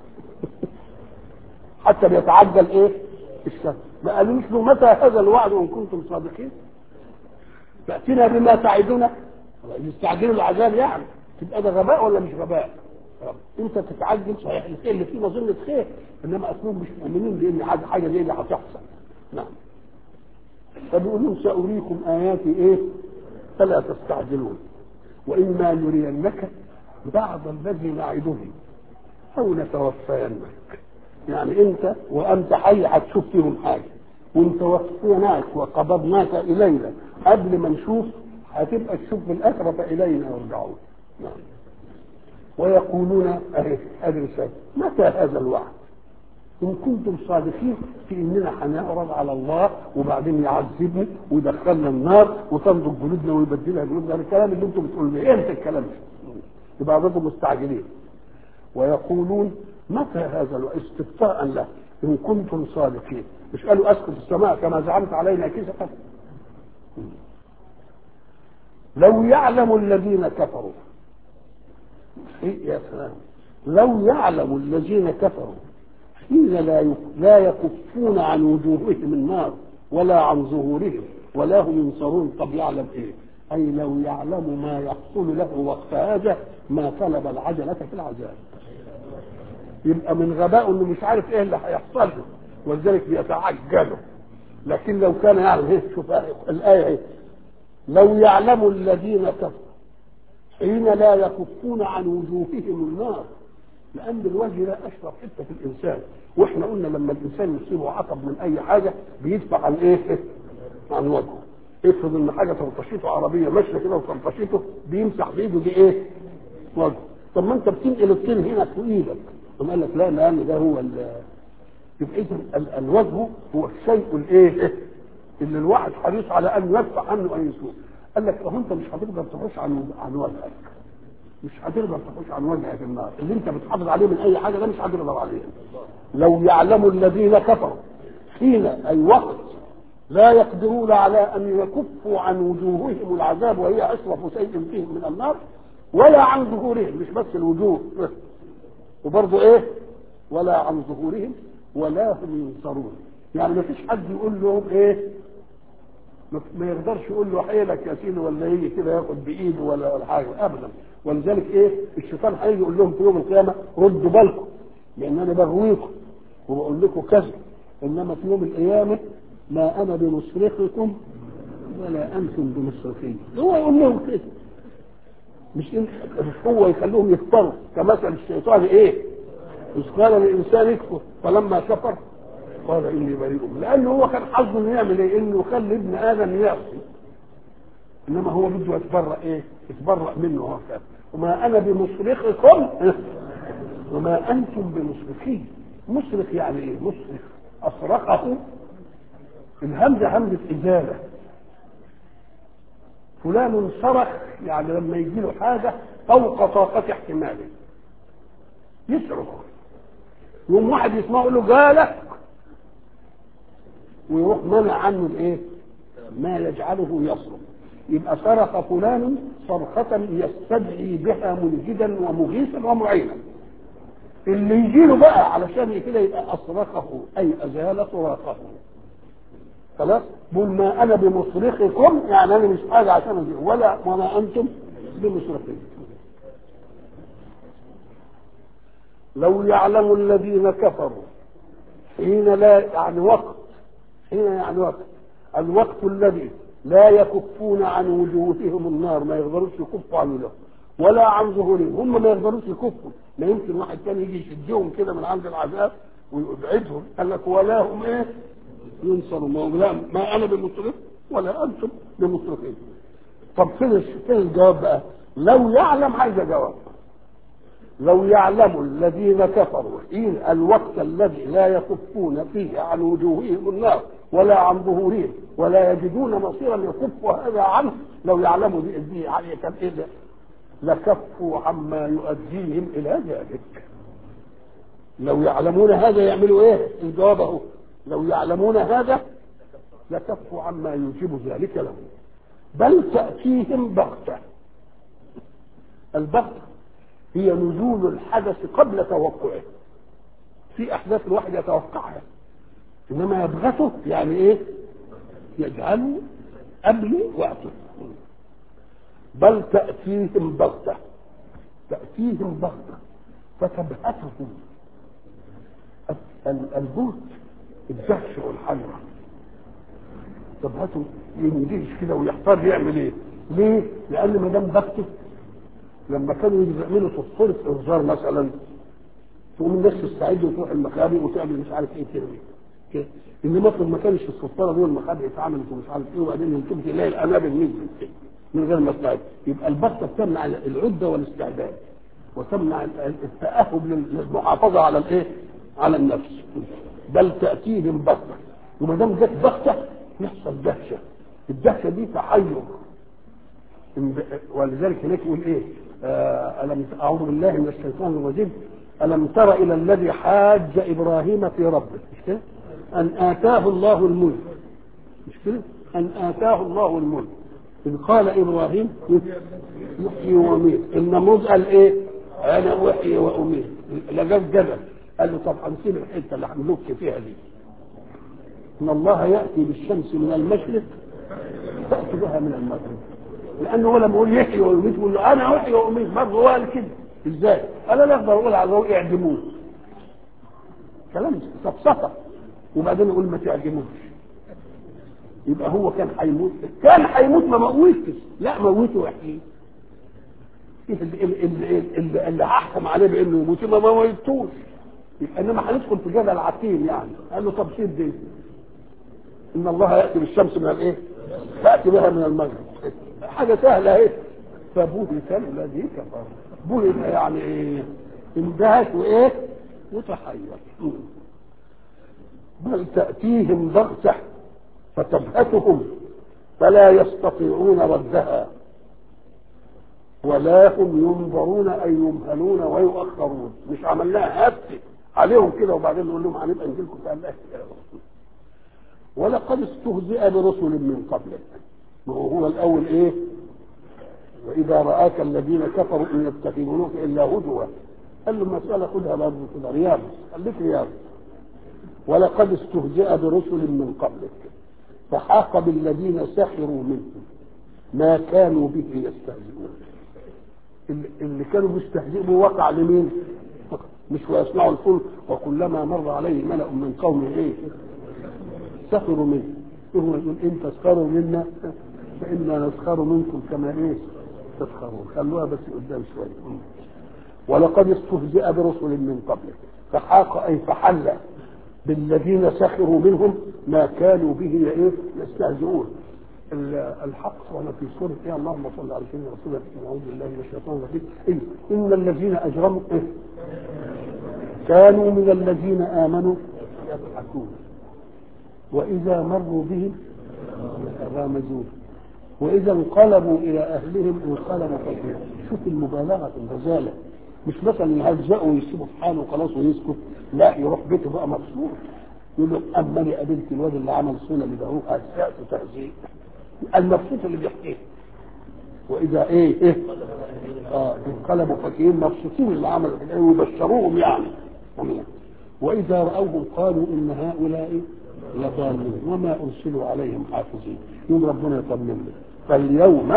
[SPEAKER 1] حتى بيتعجل إيه الشر ما قالوش له متى هذا الوعد إن كنتم صادقين تأتينا بما تعدنا يستعجلوا العذاب يعني تبقى ده غباء ولا مش غباء انت تتعجل صحيح الخير اللي فيه مظنة خير انما اصلهم مش مؤمنين بان حاجه حاجه زي دي هتحصل نعم فبيقولون ساريكم اياتي ايه فلا تستعجلون واما نرينك بعض الذي نعدهم او نتوفينك يعني انت وانت حي هتشوف فيهم حاجه وانت وفيناك وقبضناك الينا قبل ما نشوف هتبقى تشوف بالاخره فالينا يرجعون نعم ويقولون اهي هذه رسالة متى هذا الوعد؟ إن كنتم صادقين في إننا هنعرض على الله وبعدين يعذبنا ويدخلنا النار وتنضج جلودنا ويبدلها جلودنا الكلام اللي أنتم بتقولوا لي إمتى الكلام ده؟ يبقى برضه مستعجلين ويقولون متى هذا الوعد؟ استبطاء له إن كنتم صادقين مش قالوا أسقط السماء كما زعمت علينا كسفا لو يعلم الذين كفروا يا سلام لو يعلم الذين كفروا حين لا لا يكفون عن وجوههم النار ولا عن ظهورهم ولا هم ينصرون طب يعلم ايه؟ اي لو يعلم ما يحصل له وقت هذا ما طلب العجلة في العذاب. يبقى من غبائه انه مش عارف ايه اللي هيحصل له ولذلك بيتعجله لكن لو كان يعلم ايه شوف الايه ايه لو يعلم الذين كفروا حين لا يكفون عن وجوههم النار لان الوجه لا اشرف حته في الانسان واحنا قلنا لما الانسان يصيبه عقب من اي حاجه بيدفع عن ايه؟ عن وجهه افرض ان حاجه تلطشيته عربيه ماشيه كده وتلطشيته بيمسح بايده دي ايه؟ وجهه طب ما انت بتنقل الطين هنا في ايدك ثم قال لك لا لان ده هو يبقى اذا الوجه هو الشيء الايه؟ اللي الواحد حريص على ان يدفع عنه اي سوء قال لك اهو انت مش هتقدر تخش عن عن وجهك مش هتقدر تخش عن وجهك النار اللي انت بتحافظ عليه من اي حاجه ده مش هتقدر عليه لو يعلم الذين كفروا حين اي وقت لا يقدرون على ان يكفوا عن وجوههم العذاب وهي اشرف شيء فيهم من النار ولا عن ظهورهم مش بس الوجوه وبرضه ايه ولا عن ظهورهم ولا هم ينصرون يعني ما فيش حد يقول لهم ايه ما يقدرش يقول له حيلك يا سيدي ولا يجي كده ياخد بايده ولا ولا حاجه ابدا ولذلك ايه الشيطان هيجي يقول لهم في يوم القيامه ردوا بالكم لان انا بغويكم وبقول لكم كذا انما في يوم القيامه ما انا بمصرخكم ولا انتم بمصرخين هو يقول لهم كده مش هو يخليهم يكفروا كمثل الشيطان ايه؟ إذ قال الانسان يكفر فلما كفر قال اني بريء لانه هو كان حظه انه يعمل ايه؟ انه يخلي ابن ادم يعصي انما هو بده يتبرأ ايه؟ يتبرأ منه هو كان وما انا بمصرخكم وما انتم بمصرخين مصرخ يعني ايه؟ مصرخ اصرخه الهمزه همزه ازاله فلان صرخ يعني لما يجي له حاجه فوق طاقه احتماله يصرخ يوم واحد يسمعه يقول له جالك ويروح منع عنه الايه؟ ما يجعله يصرخ يبقى صرخ فلان صرخة يستدعي بها منجدا ومغيثا ومعينا اللي يجي له بقى علشان كده يبقى اصرخه اي ازال صراخه خلاص بقول ما انا بمصرخكم يعني انا مش حاجه عشان أجي ولا وما انتم بمصرخين لو يعلم الذين كفروا حين لا يعني وقت حين يعني وقت الوقت الذي لا يكفون عن وجوههم النار ما يقدروش يكفوا عن وجوههم ولا عن ظهورهم هم ما يقدروش يكفوا ما يمكن واحد تاني يجي يشدهم كده من عند العذاب ويبعدهم قال لك ولا هم ايه ينصروا ما, لا ما انا بمصرف ولا انتم بمصرفين طب فين فين الجواب بقى لو يعلم عايز جواب لو يعلم الذين كفروا حين الوقت الذي لا يكفون فيه عن وجوههم النار ولا عن ظهورهم ولا يجدون مصيرا يكف هذا عنه لو يعلموا دي دي عليه كان ايه ده لكفوا عما يؤديهم الى ذلك لو يعلمون هذا يعملوا ايه الجواب اهو لو يعلمون هذا لكفوا عما يوجب ذلك لهم بل تأتيهم بغتة البغتة هي نزول الحدث قبل توقعه في أحداث الواحد يتوقعها إنما يبغته يعني إيه يجعله قبل وقته بل تأتيهم بغتة تأتيهم بغتة فتبهتهم البوت الدهش والحجرة تبهته يندهش كده ويحتار يعمل ايه ليه لان ما دام بكته لما كانوا يعملوا تصفية انذار مثلا تقوم الناس تستعد وتروح المخابئ وتعمل مش عارف ايه كده كده انما افرض ما كانش الصفاره دول المخابئ اتعملت ومش عارف ايه وبعدين يمكن تلاقي الانابل نزلت من غير ما تستعد يبقى البكته بتمنع العده والاستعداد وتمنع التاهب للمحافظه على الايه؟ على النفس بل تاتيهم بغته وما دام جت بغته يحصل دهشه الدهشه دي تحير ولذلك هناك يقول ايه؟ آه الم اعوذ بالله من الشيطان الرجيم الم تر الى الذي حاج ابراهيم في ربه مش كده؟ ان اتاه الله الملك مش كده؟ ان اتاه الله الملك إذ قال إبراهيم يحيي ويميت النمرود قال إيه؟ أنا أحيي وأميت لقى جبل قال له طب هنسيب الحتة اللي هنلك فيها دي إن الله يأتي بالشمس من المشرق تأتي بها من المغرب لأنه هو لما يقول يحيي ويميت يقول له أنا أحيي وأميت برضه هو قال كده إزاي؟ قال أنا أقدر أقول على الروح اعدموه كلام سفسطة وبعدين يقول ما تعدموش يبقى هو كان هيموت كان هيموت ما موتش لا موته واحييه ايه اللي, اللي, اللي, اللي هحكم عليه بانه يموت ما موتوش يبقى انما هندخل في جدل عتيم يعني قال له طب سيب دي ان الله ياتي بالشمس من الايه؟ تاتي بها من المغرب حاجه سهله اهي فبهت الذي كفر بهت يعني ايه؟ اندهش وايه؟ وتحير بل تاتيهم بغته فتبهتهم فلا يستطيعون ردها ولا هم ينظرون اي يمهلون ويؤخرون مش عملناها هفت عليهم كده وبعدين نقول لهم هنبقى نجيلكم في الله ولقد استهزئ برسل من قبلك ما هو هو الاول ايه واذا راك الذين كفروا ان يتخذونك الا هدوا قال له المساله خدها برضه كده رياض خليك رياض ولقد استهزئ برسل من قبلك فحاق بالذين سخروا منهم ما كانوا به يستهزئون اللي كانوا بيستهزئوا وقع لمين؟ مش ويصنعوا الفلك وكلما مر عليه ملأ من قومه ايه؟ سخروا منه هو يقول ان تسخروا منا فانا نسخر منكم كما ايه؟ تسخرون خلوها بس قدام شويه ولقد استهزئ برسل من قبلك فحاق اي فحل بالذين سخروا منهم ما كانوا به ايه يستهزئون الحق وانا في سوره ايه اللهم صل على سيدنا رسول الله اعوذ بالله من الشيطان الرجيم إيه؟ ان الذين اجرموا إيه؟ كانوا من الذين امنوا يضحكون واذا مروا بهم يتغامزون واذا انقلبوا الى اهلهم انقلبوا فكهين شوف المبالغه في الرجاله مش مثلا يهزقوا ويسيبوا في حاله وخلاص ويسكت لا يروح بيته بقى مبسوط يقول له اما انا قابلت الواد اللي عمل صوله اللي ده هو هزقت تهزيق المبسوط اللي بيحكيه واذا ايه ايه اه انقلبوا فكهين مبسوطين اللي عملوا كده ويبشروهم يعني واذا راوهم قالوا ان هؤلاء لضالون وما ارسلوا عليهم حافظين يوم ربنا يطمن فاليوم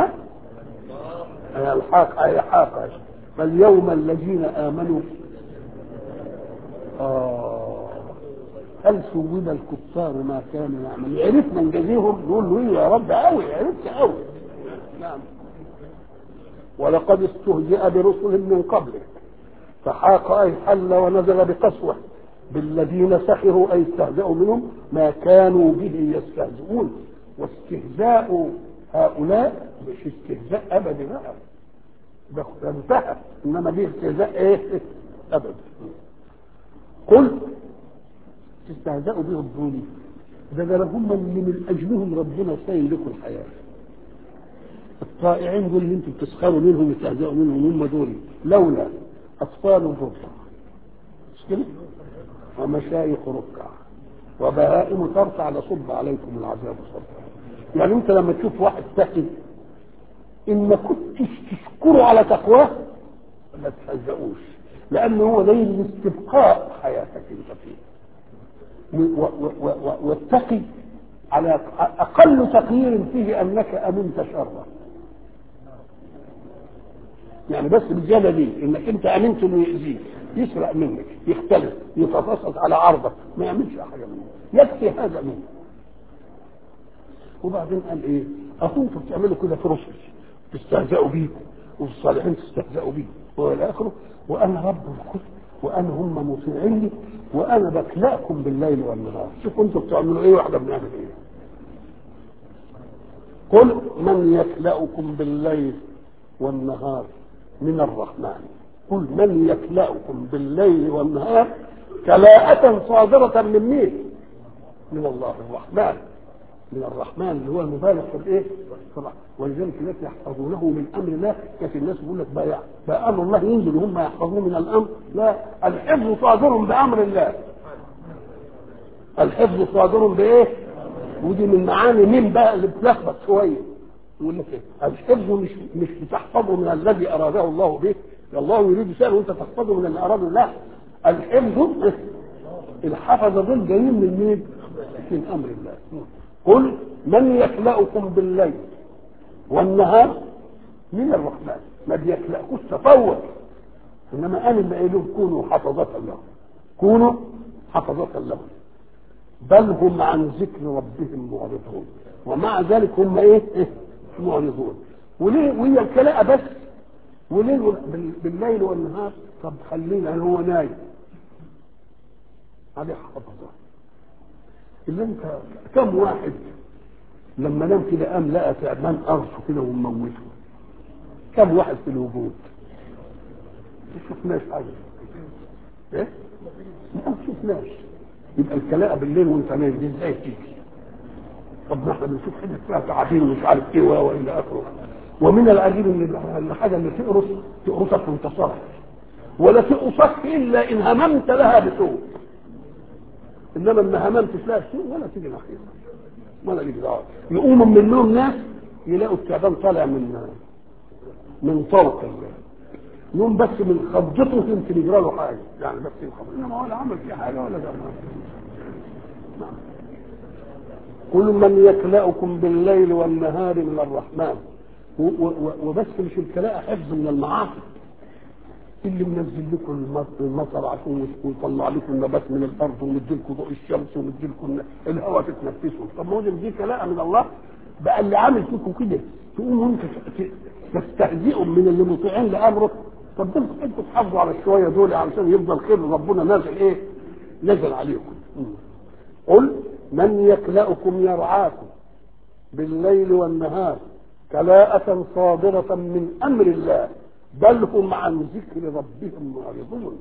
[SPEAKER 1] الحاق اي حاق فاليوم الذين امنوا آه هل ثوب الكفار ما كانوا يعملون عرفنا نجازيهم نقول له إيه يا رب قوي عرفت قوي نعم ولقد استهزئ برسل من قبلك فحاق أي حل ونزل بقسوة بالذين سخروا أي استهزأوا منهم ما كانوا به يستهزئون واستهزاء هؤلاء مش استهزاء أبدا بقى ده انتهى إنما دي استهزاء إيه أبدا قل تستهزئوا به الدولي ده ده هم اللي من أجلهم ربنا سايل لكم الحياة الطائعين دول اللي انتم بتسخروا منهم وتستهزئوا منهم هم دول لولا أطفال رضع مش كده؟ ومشايخ ركع وبهائم ترفع لصب عليكم العذاب صبا يعني انت لما تشوف واحد تقي ان ما كنتش تشكره على تقواه ما تهزئوش لانه هو دليل لاستبقاء حياتك انت فيه والتقي على اقل تقدير فيه انك امنت شره يعني بس بالزياده دي انك انت امنت انه يأذيك يسرق منك يختلف يتفصل على عرضك ما يعملش حاجه منه يكفي هذا منه وبعدين قال ايه اهو انتوا بتعملوا كده في رسل تستهزئوا بيكم وفي الصالحين تستهزئوا بيكم والى اخره وانا رب الكل وانا هم مطيعين لي وانا بكلأكم بالليل والنهار شوفوا انتوا بتعملوا ايه واحنا بنعمل ايه قل من يكلأكم بالليل والنهار من الرحمن قل من يكلأكم بالليل والنهار كلاءة صادرة من مين؟ من الله الرحمن من الرحمن اللي هو المبالغ في الايه؟ ولذلك الناس يحفظونه من امر الله كانت الناس بيقول لك بقى, بقى امر الله ينزل وهم يحفظون من الامر لا الحفظ صادر بامر الله الحفظ صادر بايه؟ ودي من معاني مين بقى اللي بتلخبط شويه يقول لك ايه؟ الحفظ مش مش بتحفظه من الذي اراده الله به الله يريد شيئا وانت تحفظه من اللي اراده الله الحفظ الحفظ دول جايين من مين؟ من امر الله قل من يكلأكم بالليل والنهار من الرحمن ما بيكلأكوش تطور انما انا اللي قايل كونوا حفظة له كونوا حفظة له بل هم عن ذكر ربهم معرضون ومع ذلك هم ايه, إيه؟ معرضون وليه وهي الكلاء بس وليه بالليل والنهار طب خلينا هو نايم عليه حفظه اللي انت كم واحد لما نام كده قام لقى تعبان قرصه كده وموته كم واحد في الوجود ما شفناش حاجه ايه ما شفناش يبقى الكلاء بالليل وانت نايم دي ازاي تيجي طب ما احنا بنشوف حاجه فيها تعابين ومش عارف ايه والى اخره ومن العجيب ان الحاجه اللي تقرص تقرصك وانت صاحي ولا تقصك الا ان هممت لها بسوء انما ما هممتش لها بسوء ولا تيجي ناحيتها ولا تيجي دعوه يقوموا من النوم ناس يلاقوا التعبان طالع من من طوق يوم بس من خضته يمكن يجرى له حاجه يعني بس يخبط انما ولا عمل فيه حاجه ولا ده نعم كل من يكلأكم بالليل والنهار من الرحمن وبس مش الكلاء حفظ من المعاصي اللي منزل لكم المطر عشان ويطلع لكم النبات من الارض ومدي لكم ضوء الشمس ومدي لكم الهواء تتنفسوا طب ما هو دي كلاء من الله بقى اللي عامل فيكم كده تقوموا انت تستهزئوا من اللي مطيعين لامره طب ده انتوا تحافظوا على الشويه دول علشان يفضل خير ربنا نازل ايه؟ نزل عليكم قل من يكلأكم يرعاكم بالليل والنهار كلاءة صادرة من أمر الله بل هم عن ذكر ربهم معرضون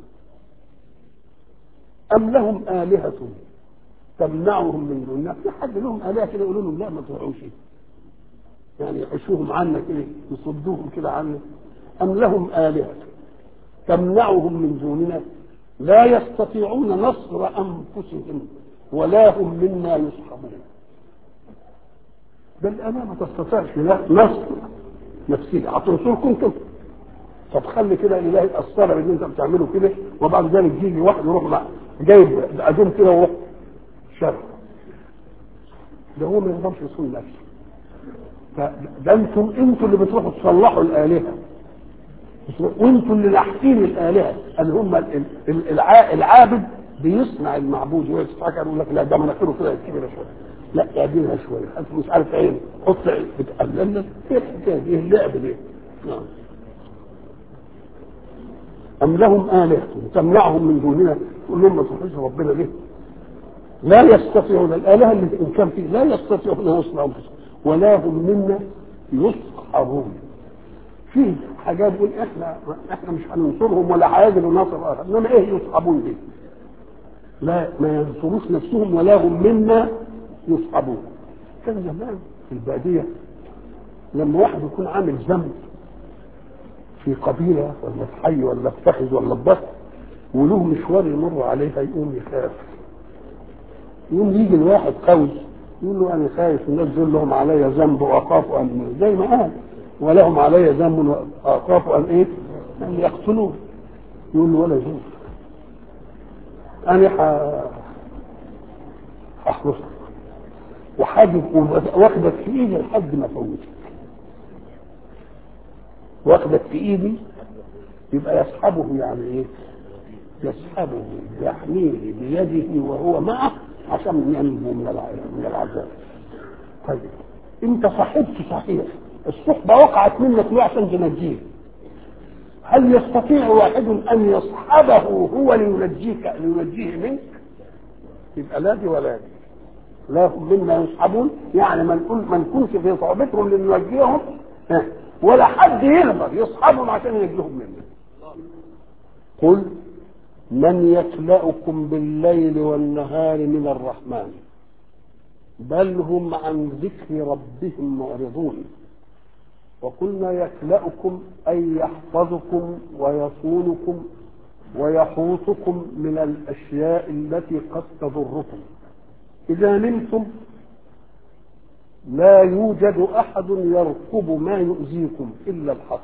[SPEAKER 1] أم لهم آلهة تمنعهم من دون الله في حد لهم آلهة كده يقولوا لهم لا ما تروحوش يعني يحشوهم عنك كده يصدوهم كده عنك أم لهم آلهة تمنعهم من دوننا لا يستطيعون نصر أنفسهم ولا هم منا يصحبون بل انا ما تستطيعش نصر نفسي هتنصركم انتم طب خلي كده الاله يتاثر باللي انت بتعمله كده وبعد ذلك يجي واحد يروح مع جايب ادوم كده ويروح شر ده هو ما يقدرش يصون نفسه فده انتم انتم اللي بتروحوا تصلحوا الالهه وانتم اللي لاحقين الالهه اللي هم العابد بيصنع المعبود ويتفكر يقول لك لا ده مناخيره كده كبيره شويه لا اعدلها شويه حط مش عارف عين حط عين بتقللنا ايه الحكايه دي اللعب دي نعم أم لهم آلهة تمنعهم من دوننا تقول لهم ما تروحوش ربنا ليه؟ لا يستطيعون الآلهة اللي إن كان فيه لا يستطيعون أن يصنعوا أنفسهم ولا هم منا يصحبون في حاجات بيقول احنا احنا مش هننصرهم ولا هيجدوا نصر اخر انما ايه يصحبون دي؟ لا ما ينصروش نفسهم ولا هم منا يصحبون كان زمان في الباديه لما واحد يكون عامل ذنب في قبيله ولا في حي ولا في فخذ ولا في بطن وله مشوار يمر عليها يقوم يخاف يقوم يجي الواحد قوي يقول له انا خايف الناس دول لهم علي ذنب واخاف ان زي ما قال ولهم علي ذنب واخاف ان ايه؟ ان يقتلون يقول له ولا يجوز انا هحرسك وحاجب واخدك في ايدي لحد ما فوتك واخدك في ايدي يبقى يسحبه يعني ايه؟ يسحبه يحميه بيده وهو معه عشان ينجو من من العذاب. طيب انت صاحبت صحيح الصحبه وقعت منك ليه عشان تنجيه؟ هل يستطيع واحد ان يصحبه هو لينجيك لينجيه منك؟ يبقى لا دي ولا دي. لا هم منا يصحبون يعني ما نكون ما نكونش في صعوبتهم لننجيهم ولا حد يقدر يصحبهم عشان ينجيهم منا. قل من يكلأكم بالليل والنهار من الرحمن بل هم عن ذكر ربهم معرضون وقلنا يكلأكم أي يحفظكم ويصونكم ويحوطكم من الأشياء التي قد تضركم إذا نمتم لا يوجد أحد يرقب ما يؤذيكم إلا الحق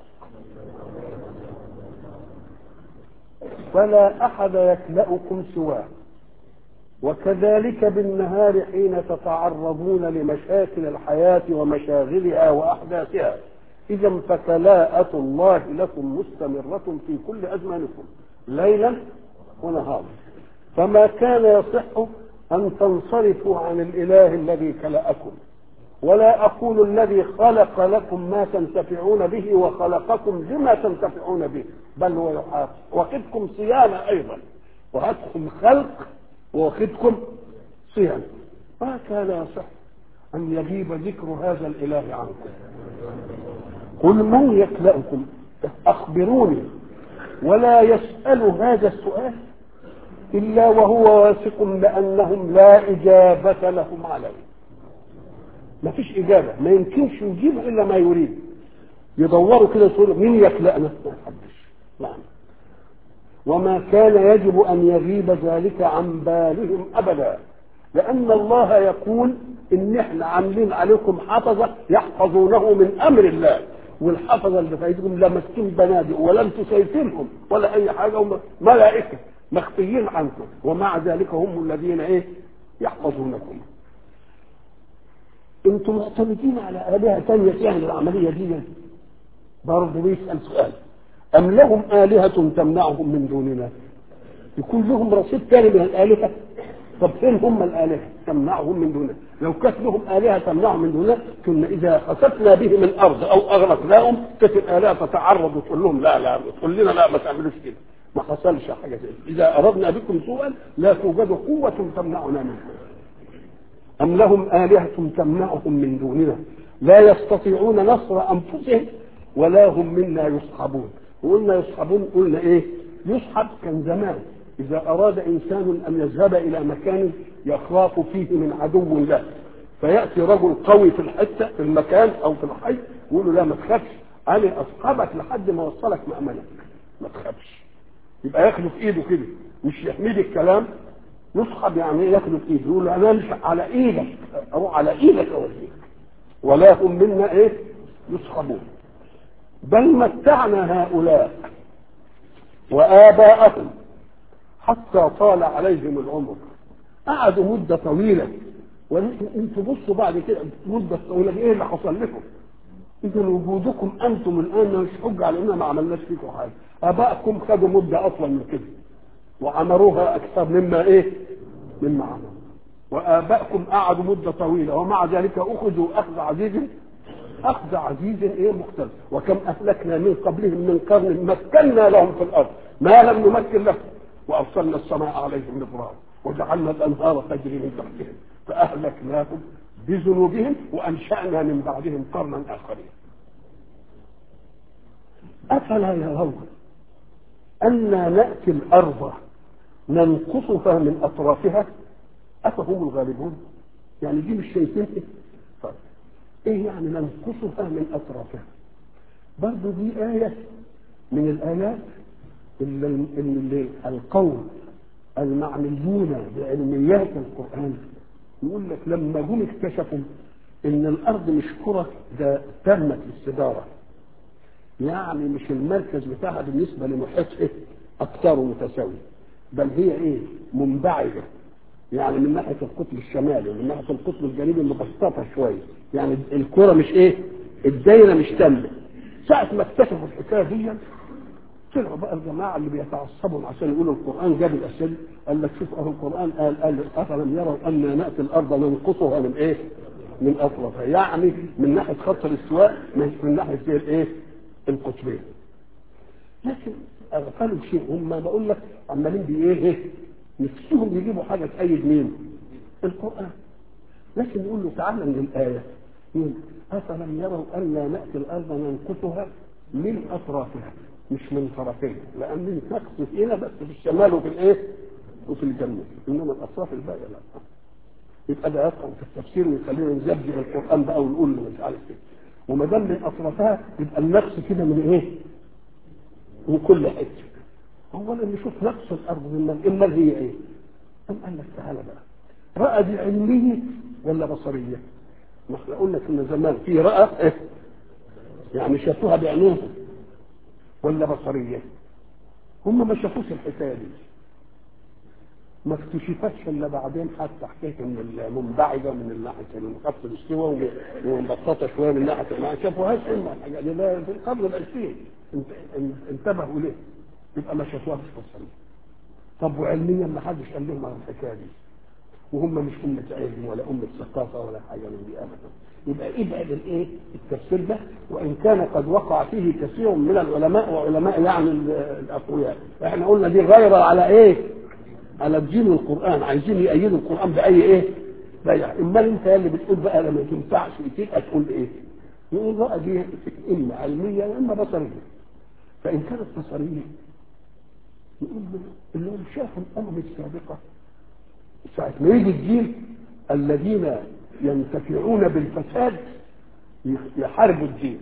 [SPEAKER 1] فلا أحد يكلأكم سواه وكذلك بالنهار حين تتعرضون لمشاكل الحياة ومشاغلها وأحداثها إذا فكلاءة الله لكم مستمرة في كل أزمانكم ليلا ونهارا فما كان يصح أن تنصرفوا عن الإله الذي كلأكم ولا أقول الذي خلق لكم ما تنتفعون به وخلقكم بما تنتفعون به بل هو يحافظ واخدكم صيانة أيضا وهاتكم خلق واخدكم صيانة ما كان يصح أن يغيب ذكر هذا الإله عنكم قل من يكلأكم أخبروني ولا يسأل هذا السؤال إلا وهو واثق بأنهم لا إجابة لهم عليه ما فيش إجابة ما يمكنش يجيب إلا ما يريد يدوروا كده يقولوا مين يكلأنا ما حدش نعم وما كان يجب أن يغيب ذلك عن بالهم أبدا لأن الله يقول إن إحنا عاملين عليكم حفظة يحفظونه من أمر الله والحفظة اللي في ايديكم لا ماسكين بنادق ولا انتم شايفينهم ولا أي حاجة هم ملائكة مخفيين عنكم ومع ذلك هم الذين إيه يحفظونكم انتم معتمدين على آلهة ثانية تعمل العملية دي برضه بيسأل سؤال أم لهم آلهة تمنعهم من دوننا يكون لهم رصيد ثاني من الآلهة طب فين هم الآلهة تمنعهم من دوننا لو كانت لهم آلهة تمنعهم من دوننا كنا إذا خسفنا بهم الأرض أو أغرقناهم كانت الآلهة تتعرض وتقول لهم لا لا تقول لنا لا ما تعملوش كده ما حصلش حاجة زي إذا أردنا بكم سوءا لا توجد قوة تمنعنا منكم أم لهم آلهة تمنعهم من دوننا لا يستطيعون نصر أنفسهم ولا هم منا يصحبون وقلنا يصحبون قلنا إيه يصحب كان زمان إذا أراد إنسان أن يذهب إلى مكان يخاف فيه من عدو له فيأتي رجل قوي في الحتة في المكان أو في الحي يقول له لا ما تخافش أنا أصحبك لحد ما أوصلك مأمنك ما تخافش يبقى ياخده في إيده كده مش يحميه الكلام يصحب يعني ايه ياخده في ايده يقول انا مش على ايدك اروح على ايدك اوديك ولا هم منا ايه يصحبون بل متعنا هؤلاء وآباءهم حتى طال عليهم العمر قعدوا مدة طويلة وانتوا بصوا بعد كده مدة طويلة ايه اللي حصل لكم؟ إذا وجودكم أنتم الآن مش حجة على إننا ما عملناش فيكم حاجة آبائكم خدوا مدة أطول من كده وعمروها اكثر مما ايه مما عمروا وابائكم قعدوا مده طويله ومع ذلك اخذوا اخذ عزيز اخذ عزيز ايه مختلف وكم اهلكنا من قبلهم من قرن مكنا لهم في الارض ما لم نمكن لهم وارسلنا السماء عليهم مدرارا وجعلنا الانهار تجري من تحتهم فاهلكناهم بذنوبهم وانشانا من بعدهم قرنا اخرين افلا يرون انا ناتي الارض ننقصها من اطرافها افهم الغالبون يعني دي مش شايفين ايه طيب ايه يعني ننقصها من اطرافها برضه دي ايه من الايات اللي, اللي القوم المعنيون بعلميات القران يقول لك لما جم اكتشفوا ان الارض مش كره ده تمت الاستداره يعني مش المركز بتاعها بالنسبه لمحيطها اقطاره متساويه بل هي ايه منبعجه يعني من ناحيه القطب الشمالي ومن ناحيه القطب الجنوبي مبسطه شويه يعني الكره مش ايه الدايره مش تامه ساعه ما اكتشفوا الحكايه دي طلعوا بقى الجماعه اللي بيتعصبوا عشان يقولوا القران جاب الاشياء قال لك شوف اهو القران قال قال افلم يروا ان ناتي الارض ننقصها من ايه؟ من اطرافها يعني من ناحيه خط الاستواء مش من ناحيه الايه؟ القطبين لكن اغفلوا شيء هم بقول لك عمالين بايه ايه؟ نفسهم يجيبوا حاجه تأيد مين؟ القران لكن يقول له تعالى من الايه يقول افلم يروا ان ناتي الارض ننقصها من اطرافها مش من طرفين لان النقص هنا بس في الشمال وفي الايه؟ وفي الجنوب انما الاطراف الباقيه لا يبقى ده يفهم في التفسير ويخلينا نزبد القران بقى ونقول له مش عارف ايه وما دام من اطرافها يبقى النقص كده من ايه؟ من كل حته اولا نشوف نقص الارض من اما هي ايه؟ أم قال لك تعالى بقى رأى دي علمية ولا بصرية؟ ما احنا قلنا كنا زمان في رأى إيه؟ يعني شافوها بعينيهم ولا بصرية؟ هم ما شافوش الحكاية دي ما اكتشفتش الا بعدين حتى حكايه ان المنبعجه من ناحيه الخط الاستوى ومبسطه شويه من ناحيه ما شافوهاش هم الحاجه دي ده في القرن العشرين انتبهوا ليه؟ يبقى ما شافوهاش بصرية طب وعلميا ما حدش قال لهم عن الحكايه دي وهم مش أمة علم ولا أمة ثقافة ولا حاجة من دي أبدا يبقى ابعد الايه التفسير ده وان كان قد وقع فيه كثير من العلماء وعلماء يعني الاقوياء احنا قلنا دي غير على ايه على دين القران عايزين يأيدوا القران باي ايه بقى امال انت اللي بتقول بقى لما تنفعش تبقى تقول ايه يقول بقى دي اما علميه واما بصريه فان كانت بصريه يقول اللي هم شافوا الامم السابقه ساعة ما يجي الجيل الذين ينتفعون بالفساد يحاربوا الدين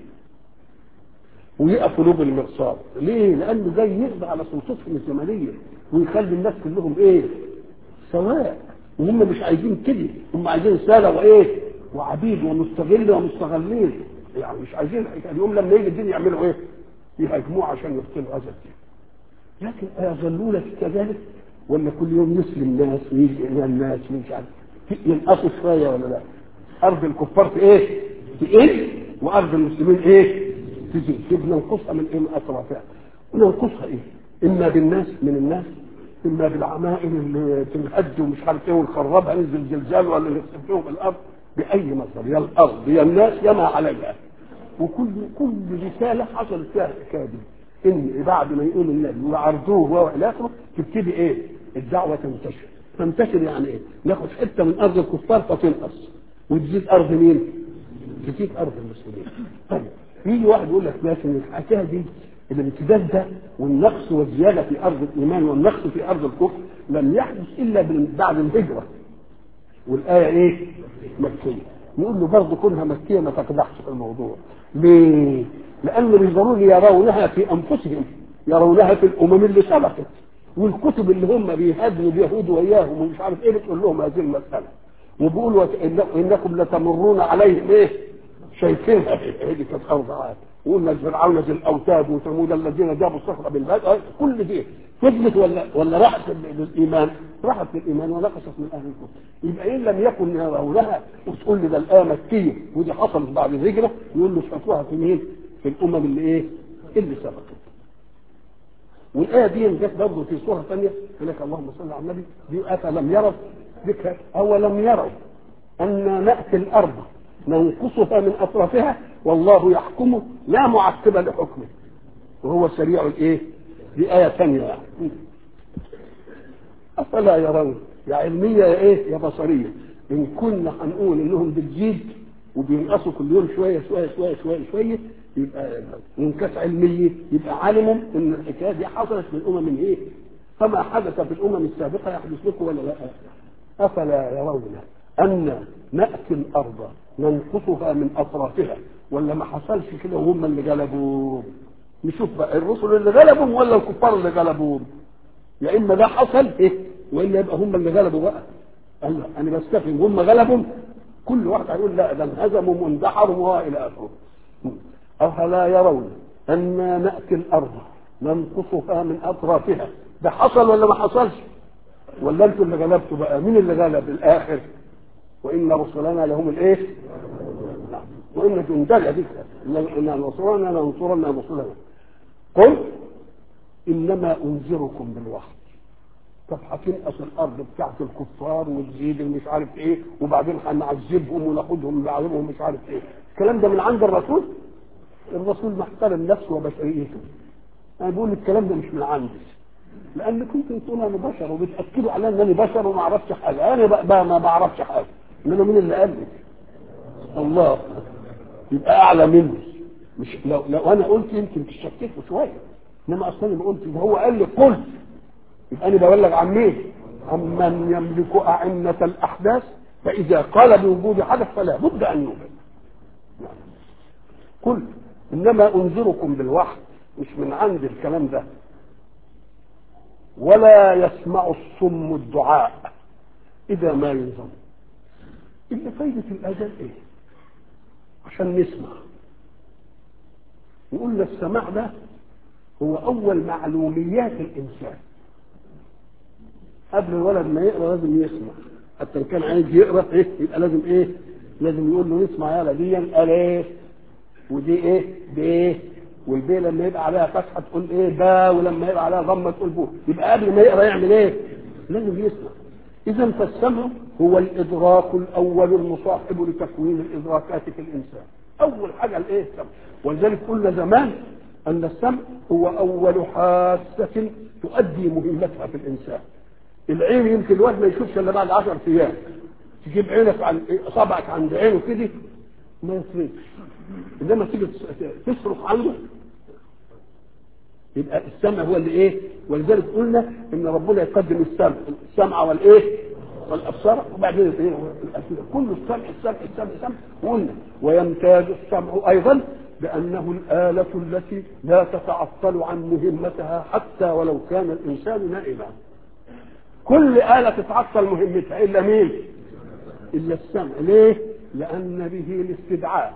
[SPEAKER 1] ويقفوا له بالمرصاد ليه؟ لأنه زي يقضي على سلطتهم الزمنية ويخلي الناس كلهم إيه؟ سواء وهم مش عايزين كده هم عايزين سادة وإيه؟ وعبيد ومستغل ومستغلين يعني مش عايزين اليوم لما يجي الدين يعملوا إيه؟ يهاجموه عشان يقتلوا هذا الدين لكن أيظلون كذلك ولا كل يوم يسلم ناس ويجي الى الناس ومش عارف ينقصوا شويه ولا لا ارض الكفار في ايه؟ تقل وارض المسلمين ايه؟ تزيد كيف ننقصها من ايه؟ من اطرافها وننقصها ايه؟ اما بالناس من الناس اما بالعمائم اللي تنهد ومش عارف ايه ونخربها ينزل زلزال ولا نخسف لهم الارض باي مصدر يا الارض يا الناس يا ما عليها وكل كل رساله حصلت فيها الحكايه دي ان بعد ما يقول النبي وعرضوه والى اخره تبتدي ايه؟ الدعوه تنتشر تنتشر يعني ايه؟ ناخد حته من ارض الكفار فتنقص وتزيد ارض مين؟ تزيد ارض المسلمين طيب يجي واحد يقول لك لكن الحكايه دي الامتداد ده والنقص والزياده في ارض الايمان والنقص في ارض الكفر لم يحدث الا بعد الهجره والايه ايه؟ مكيه نقول له برضه كونها مكيه ما تقدحش في الموضوع ليه؟ لأن مش ضروري يرونها في أنفسهم يرونها في الأمم اللي سبقت والكتب اللي هم بيهاجموا اليهود وإياهم ومش عارف إيه بتقول لهم هذه المسألة وبيقولوا إنكم لتمرون عليهم إيه شايفينها هذه كانت أرض عاد وقلنا فرعون ذي الأوتاد وثمود الذين جابوا الصخرة بالباد كل دي فضلت ولا ولا راحت للإيمان راحت للإيمان ونقصت من أهل الكفر يبقى إن لم يكن يرونها وتقول لي ده الآية مكية ودي حصلت بعد الهجرة يقول له شافوها في مين؟ في الامم اللي ايه اللي سبقت والايه دي جت برضه في سوره ثانيه يقول لك اللهم صل على النبي دي افلم يروا ذكر اولم يروا ان ناتي الارض ننقصها من اطرافها والله يحكم لا معقب لحكمه وهو سريع الايه؟ دي ايه ثانيه يعني افلا يرون يا علميه يا ايه؟ يا بصريه ان كنا هنقول انهم بتزيد وبينقصوا كل يوم شويه شويه شويه شويه شويه يبقى انكاس علميه يبقى علموا ان الحكايه دي حصلت في الامم ايه؟ فما حدث في الامم السابقه يحدث لكم ولا لا؟ افلا يرون ان ناتي الارض ننقصها من اطرافها ولا ما حصلش كده وهم اللي غلبوهم نشوف بقى الرسل اللي غلبهم ولا الكفار اللي غلبوهم يا اما ده حصل ايه والا يبقى هم اللي غلبوا بقى قال له انا بستفهم هم غلبهم كل واحد هيقول لا ده انهزموا واندحروا والى اخره افلا يرون انا ناتي الارض ننقصها من اطرافها ده حصل ولا ما حصلش ولا انتوا اللي غلبتوا بقى مين اللي غلب الاخر وان رسلنا لهم الايه وان جندنا ذكر ان نصرنا لننصرن رسلنا قل انما انذركم بالوحي طب هتنقص الارض بتاعت الكفار وتزيد مش عارف ايه وبعدين هنعذبهم وناخدهم نعذبهم مش عارف ايه الكلام ده من عند الرسول الرسول محترم نفسه وبشريته انا بقول الكلام ده مش من عندي لان كنت تقول انا بشر وبتاكدوا على ان انا بشر وما اعرفش حاجه انا بقى ما بعرفش حاجه انما مين اللي قال لي الله يبقى اعلى مني مش لو لو انا قلت يمكن تشككوا شويه انما اصلا ما قلت ده هو قال لي قل يبقى انا ببلغ عن مين؟ عمن يملك أعنة الأحداث فإذا قال بوجود حدث فلا بد أن يوجد. قل إنما أنذركم بالوحي مش من عند الكلام ده. ولا يسمع الصم الدعاء إذا ما ينظر. إلا فايدة الأذان إيه؟ عشان نسمع. نقول السماع ده هو أول معلوميات الإنسان. قبل الولد ما يقرا لازم يسمع حتى لو كان عايز يقرا ايه يبقى لازم ايه لازم يقول له اسمع يالا دي الف ودي ايه ب والبي لما يبقى عليها فتحه تقول ايه با ولما يبقى عليها ضمه تقول بو يبقى قبل ما يقرا يعمل ايه لازم يسمع اذا فالسمع هو الادراك الاول المصاحب لتكوين الادراكات في الانسان اول حاجه الايه السمع ولذلك قلنا زمان ان السمع هو اول حاسه تؤدي مهمتها في الانسان العين يمكن الواحد ما يشوفش الا بعد 10 ايام تجيب عينك عن صبعك عند عينه كده ما يصرفش انما تيجي تصرف عنه يبقى السمع هو اللي ايه ولذلك قلنا ان ربنا يقدم السمع السمع والايه والابصار وبعدين الايه والافئده كل السمع السمع السمع السمع قلنا ويمتاز السمع ايضا بانه الاله التي لا تتعطل عن مهمتها حتى ولو كان الانسان نائما كل آلة تتعطل مهمتها إلا مين؟ إلا السمع، ليه؟ لأن به الاستدعاء.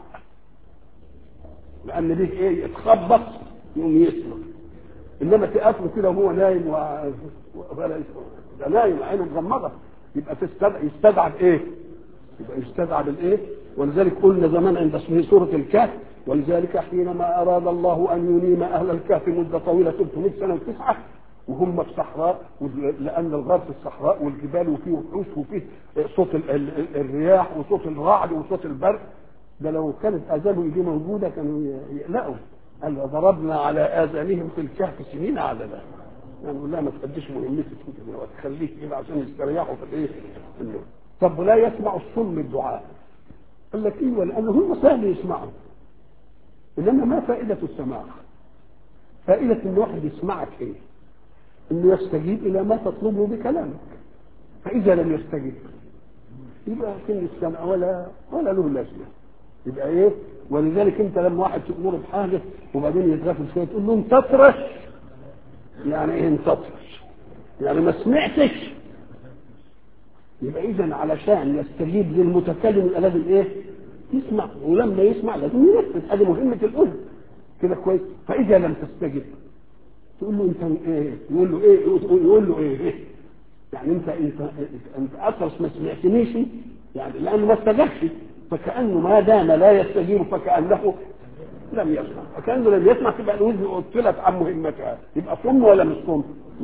[SPEAKER 1] لأن به إيه؟ يتخبط يقوم يسمع. إنما تقفله كده وهو نايم و... ولا يسمع. ده نايم عينه مغمضة يبقى تستدعى يستدعى بإيه؟ يبقى يستدعى بالإيه؟ ولذلك قلنا زمان عند سورة الكهف ولذلك حينما أراد الله أن ينيم أهل الكهف مدة طويلة 300 سنة وتسعة وهم في صحراء لان الغار في الصحراء والجبال وفيه وحوش وفيه صوت ال ال الرياح وصوت الرعد وصوت البرق ده لو كانت اذانهم دي موجوده كانوا يقلقوا قال ضربنا على اذانهم في الكهف سنين عددا يعني لا ما تقدش مهمتك وتخليك كده عشان يستريحوا في الايه النوم طب ولا يسمع الصم الدعاء قال لك ايوه لان هم سهل يسمعوا انما ما فائده السماع فائده ان واحد يسمعك ايه انه يستجيب الى ما تطلبه بكلامك فاذا لم يستجب يبقى كل السمع ولا ولا له لازمه يبقى ايه ولذلك انت لما واحد تامره بحاجه وبعدين يتغفل شويه تقول له انت اطرش يعني ايه انت اطرش يعني ما سمعتش يبقى اذا علشان يستجيب للمتكلم يبقى لازم ايه يسمع ولما يسمع لازم ينفذ هذه مهمه الاذن كده كويس فاذا لم تستجب تقول له انت ايه يقول له ايه يقول له ايه, إيه؟ يعني انت انت انت اطرس ما سمعتنيش يعني لانه ما استجابش فكانه ما دام لا يستجيب فكانه لم يسمع فكانه لم يسمع تبقى الوزن قتلت عن مهمتها يبقى صم ولا مش صم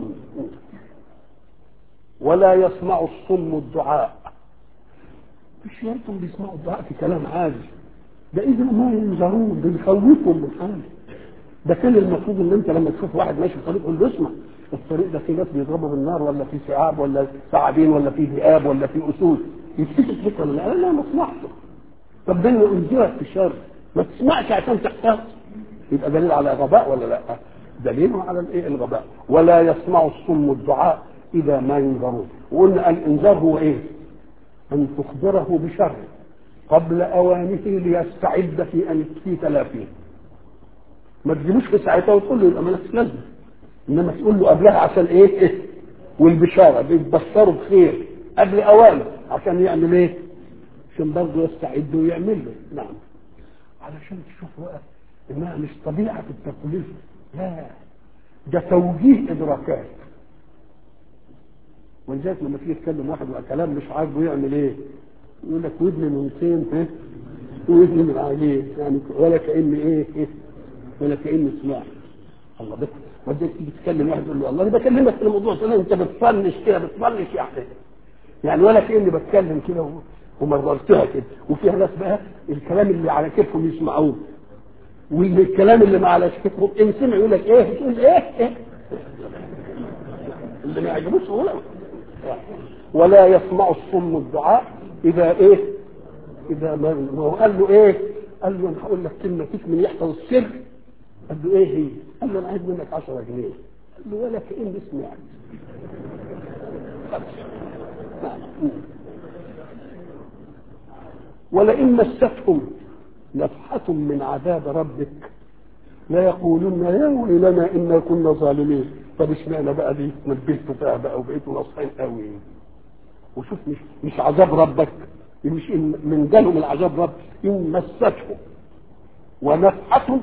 [SPEAKER 1] ولا يسمع الصم الدعاء مش يمكن بيسمعوا الدعاء في كلام عادي ده اذا ما ينظرون بيخوفهم من حاجه ده كان المفروض ان انت لما تشوف واحد ماشي في طريق تقول له اسمع الطريق ده في ناس بيضربوا بالنار ولا في ثعاب ولا ثعابين ولا في ذئاب ولا في اسود يفتكر بك ولا لا لا ما سمعته طب ده اللي انذرك في الشر ما تسمعش عشان تحتاط يبقى دليل على غباء ولا لا دليل على الايه الغباء ولا يسمع الصم الدعاء اذا ما ينذرون وقلنا الانذار هو ايه ان تخبره بشر قبل اوانه ليستعد في ان في تلافيه ما تجيبوش في ساعتها وتقول له يبقى مالكش لازمه انما تقول له قبلها عشان ايه, إيه؟ والبشاره بيتبشروا بخير قبل اوانه عشان يعمل ايه؟ عشان برضه يستعد ويعمل له نعم علشان تشوفوا بقى انها مش طبيعه التكليف لا ده توجيه ادراكات ولذلك لما تيجي تكلم واحد وكلام مش عاجبه يعمل ايه؟ يقول لك ودني من فين ها؟ ودني من عليه يعني ولا كأن ايه, إيه؟ ولا كأن سمع الله بس ولذلك تيجي تكلم واحد يقول له الله انا بكلمك في الموضوع تقول له انت بتطنش كده بتطنش يعني يعني ولا كأني بتكلم كده ومررتها كده وفيها ناس بقى الكلام اللي على كيفهم يسمعوه والكلام اللي ما على كيفهم ان سمع يقول لك ايه تقول ايه, إيه؟ اللي ما يعجبوش ولا ولا يسمع الصم الدعاء اذا ايه اذا ما ما هو قال له ايه قال له انا هقول لك كلمه فيك من يحفظ السر قال له ايه هي قال له انا عايز منك 10 جنيه قال له ولا كأني سمعت ولئن مستهم نفحة من عذاب ربك لا يقولون يا ويلنا انا كنا ظالمين طب اشمعنى بقى دي نبهتوا فيها بقى وبقيتوا ناصحين قوي وشوف مش مش عذاب ربك مش إن من جالهم العذاب رب ان مستهم ونفحة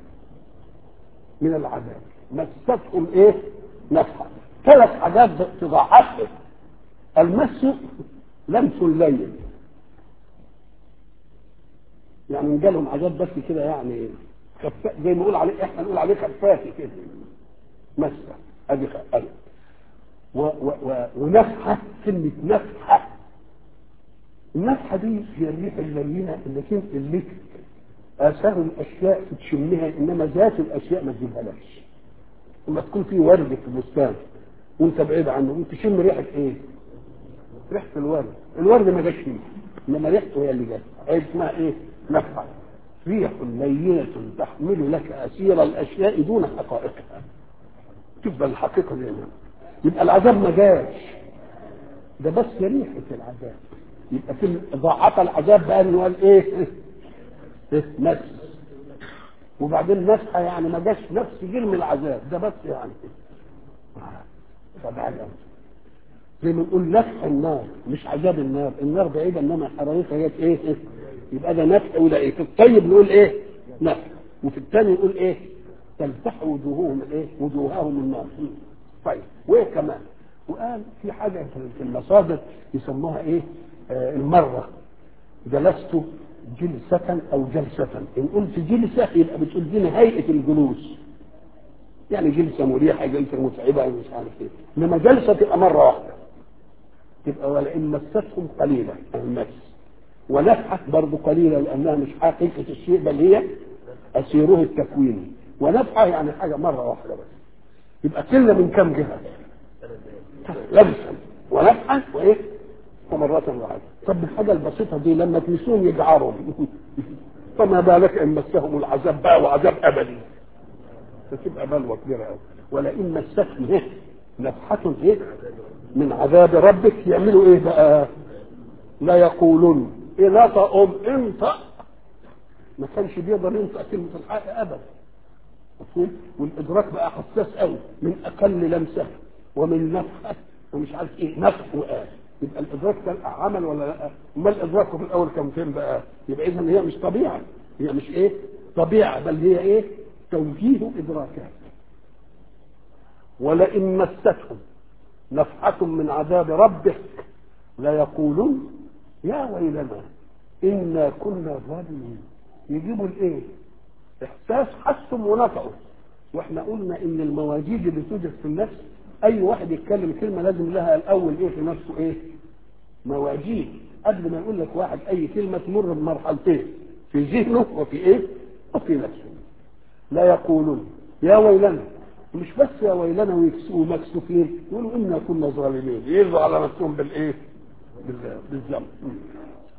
[SPEAKER 1] من العذاب مستهم ايه نفحة ثلاث حاجات تضاعفهم المس لمس الليل يعني ان جالهم عذاب بس كده يعني خفاء زي ما نقول عليه احنا نقول عليه خفافي كده مسه ادي ادي و و و ونفحه كلمه نفحه النفحه دي هي الريح اللينه اللي كنت اللي اثار الاشياء تشمها انما ذات الاشياء ما تجيبهالكش لما تكون في ورد في البستان وانت بعيد عنه وانت تشم ريحه ايه؟ ريحه الورد الورد ما جاش فيه انما ريحته هي اللي جت اسمها ايه؟ نفحه ريح لينة تحمل لك أسير الأشياء دون حقائقها تبقى الحقيقة دي يبقى العذاب ما جاش ده بس ريحة العذاب يبقى في ضاعف العذاب بقى انه قال ايه؟ ايه نفس وبعدين نفحة يعني ما جاش نفس جرم العذاب ده بس يعني طبعا زي ما نقول نفح النار مش عذاب النار النار بعيدة انما حرارتها جت ايه, إيه؟ يبقى ده نفع وده ايه في الطيب نقول ايه نفع وفي الثاني نقول ايه تلتح وجوههم الايه وجوههم النار طيب وايه كمان وقال في حاجه في المصادر يسموها ايه آه المره جلست جلسة أو جلسة إن قلت جلسة يبقى بتقول دي هيئة الجلوس يعني جلسة مريحة جلسة متعبة مش عارف إيه إنما جلسة تبقى مرة واحدة تبقى ولئن مستهم قليلا المس ونفحة برضه قليلة لأنها مش حقيقة الشيء بل هي أسيره التكويني ونفحة يعني حاجة مرة واحدة بس يبقى كل من كم جهة لمسا ونفحة وإيه ومرة واحدة طب الحاجة البسيطة دي لما تمسوهم يجعرهم فما بالك إن مسهم العذاب بقى وعذاب أبدي فتبقى بلوى كبيرة أوي ولئن مستهم إيه نفحة إيه من عذاب ربك يعملوا إيه بقى لا يقولون إيه لا تقوم انطق ما كانش بيقدر ينطق كلمة الحق أبدا مفهوم والإدراك بقى حساس قوي من أقل لمسة ومن نفخة ومش عارف إيه نفخ وقال يبقى الإدراك كان عمل ولا لا؟ أمال الإدراك في الأول كان فين بقى؟ يبقى إذا هي مش طبيعة هي مش إيه؟ طبيعة بل هي إيه؟ توجيه إدراكات ولئن مستهم نفحة من عذاب ربك لا يقولون يا ويلنا إنا كنا ظالمين يجيبوا الإيه؟ احساس حسهم ونفعه واحنا قلنا ان المواجيد اللي توجد في النفس اي واحد يتكلم كلمه لازم لها الاول ايه في نفسه ايه مواجيد قبل ما يقول لك واحد اي كلمه تمر بمرحلتين في ذهنه وفي ايه وفي نفسه لا يقولون يا ويلنا مش بس يا ويلنا ويكس- ومكسوفين يقولوا انا كنا ظالمين يرضوا على نفسهم بالايه بال- بالذنب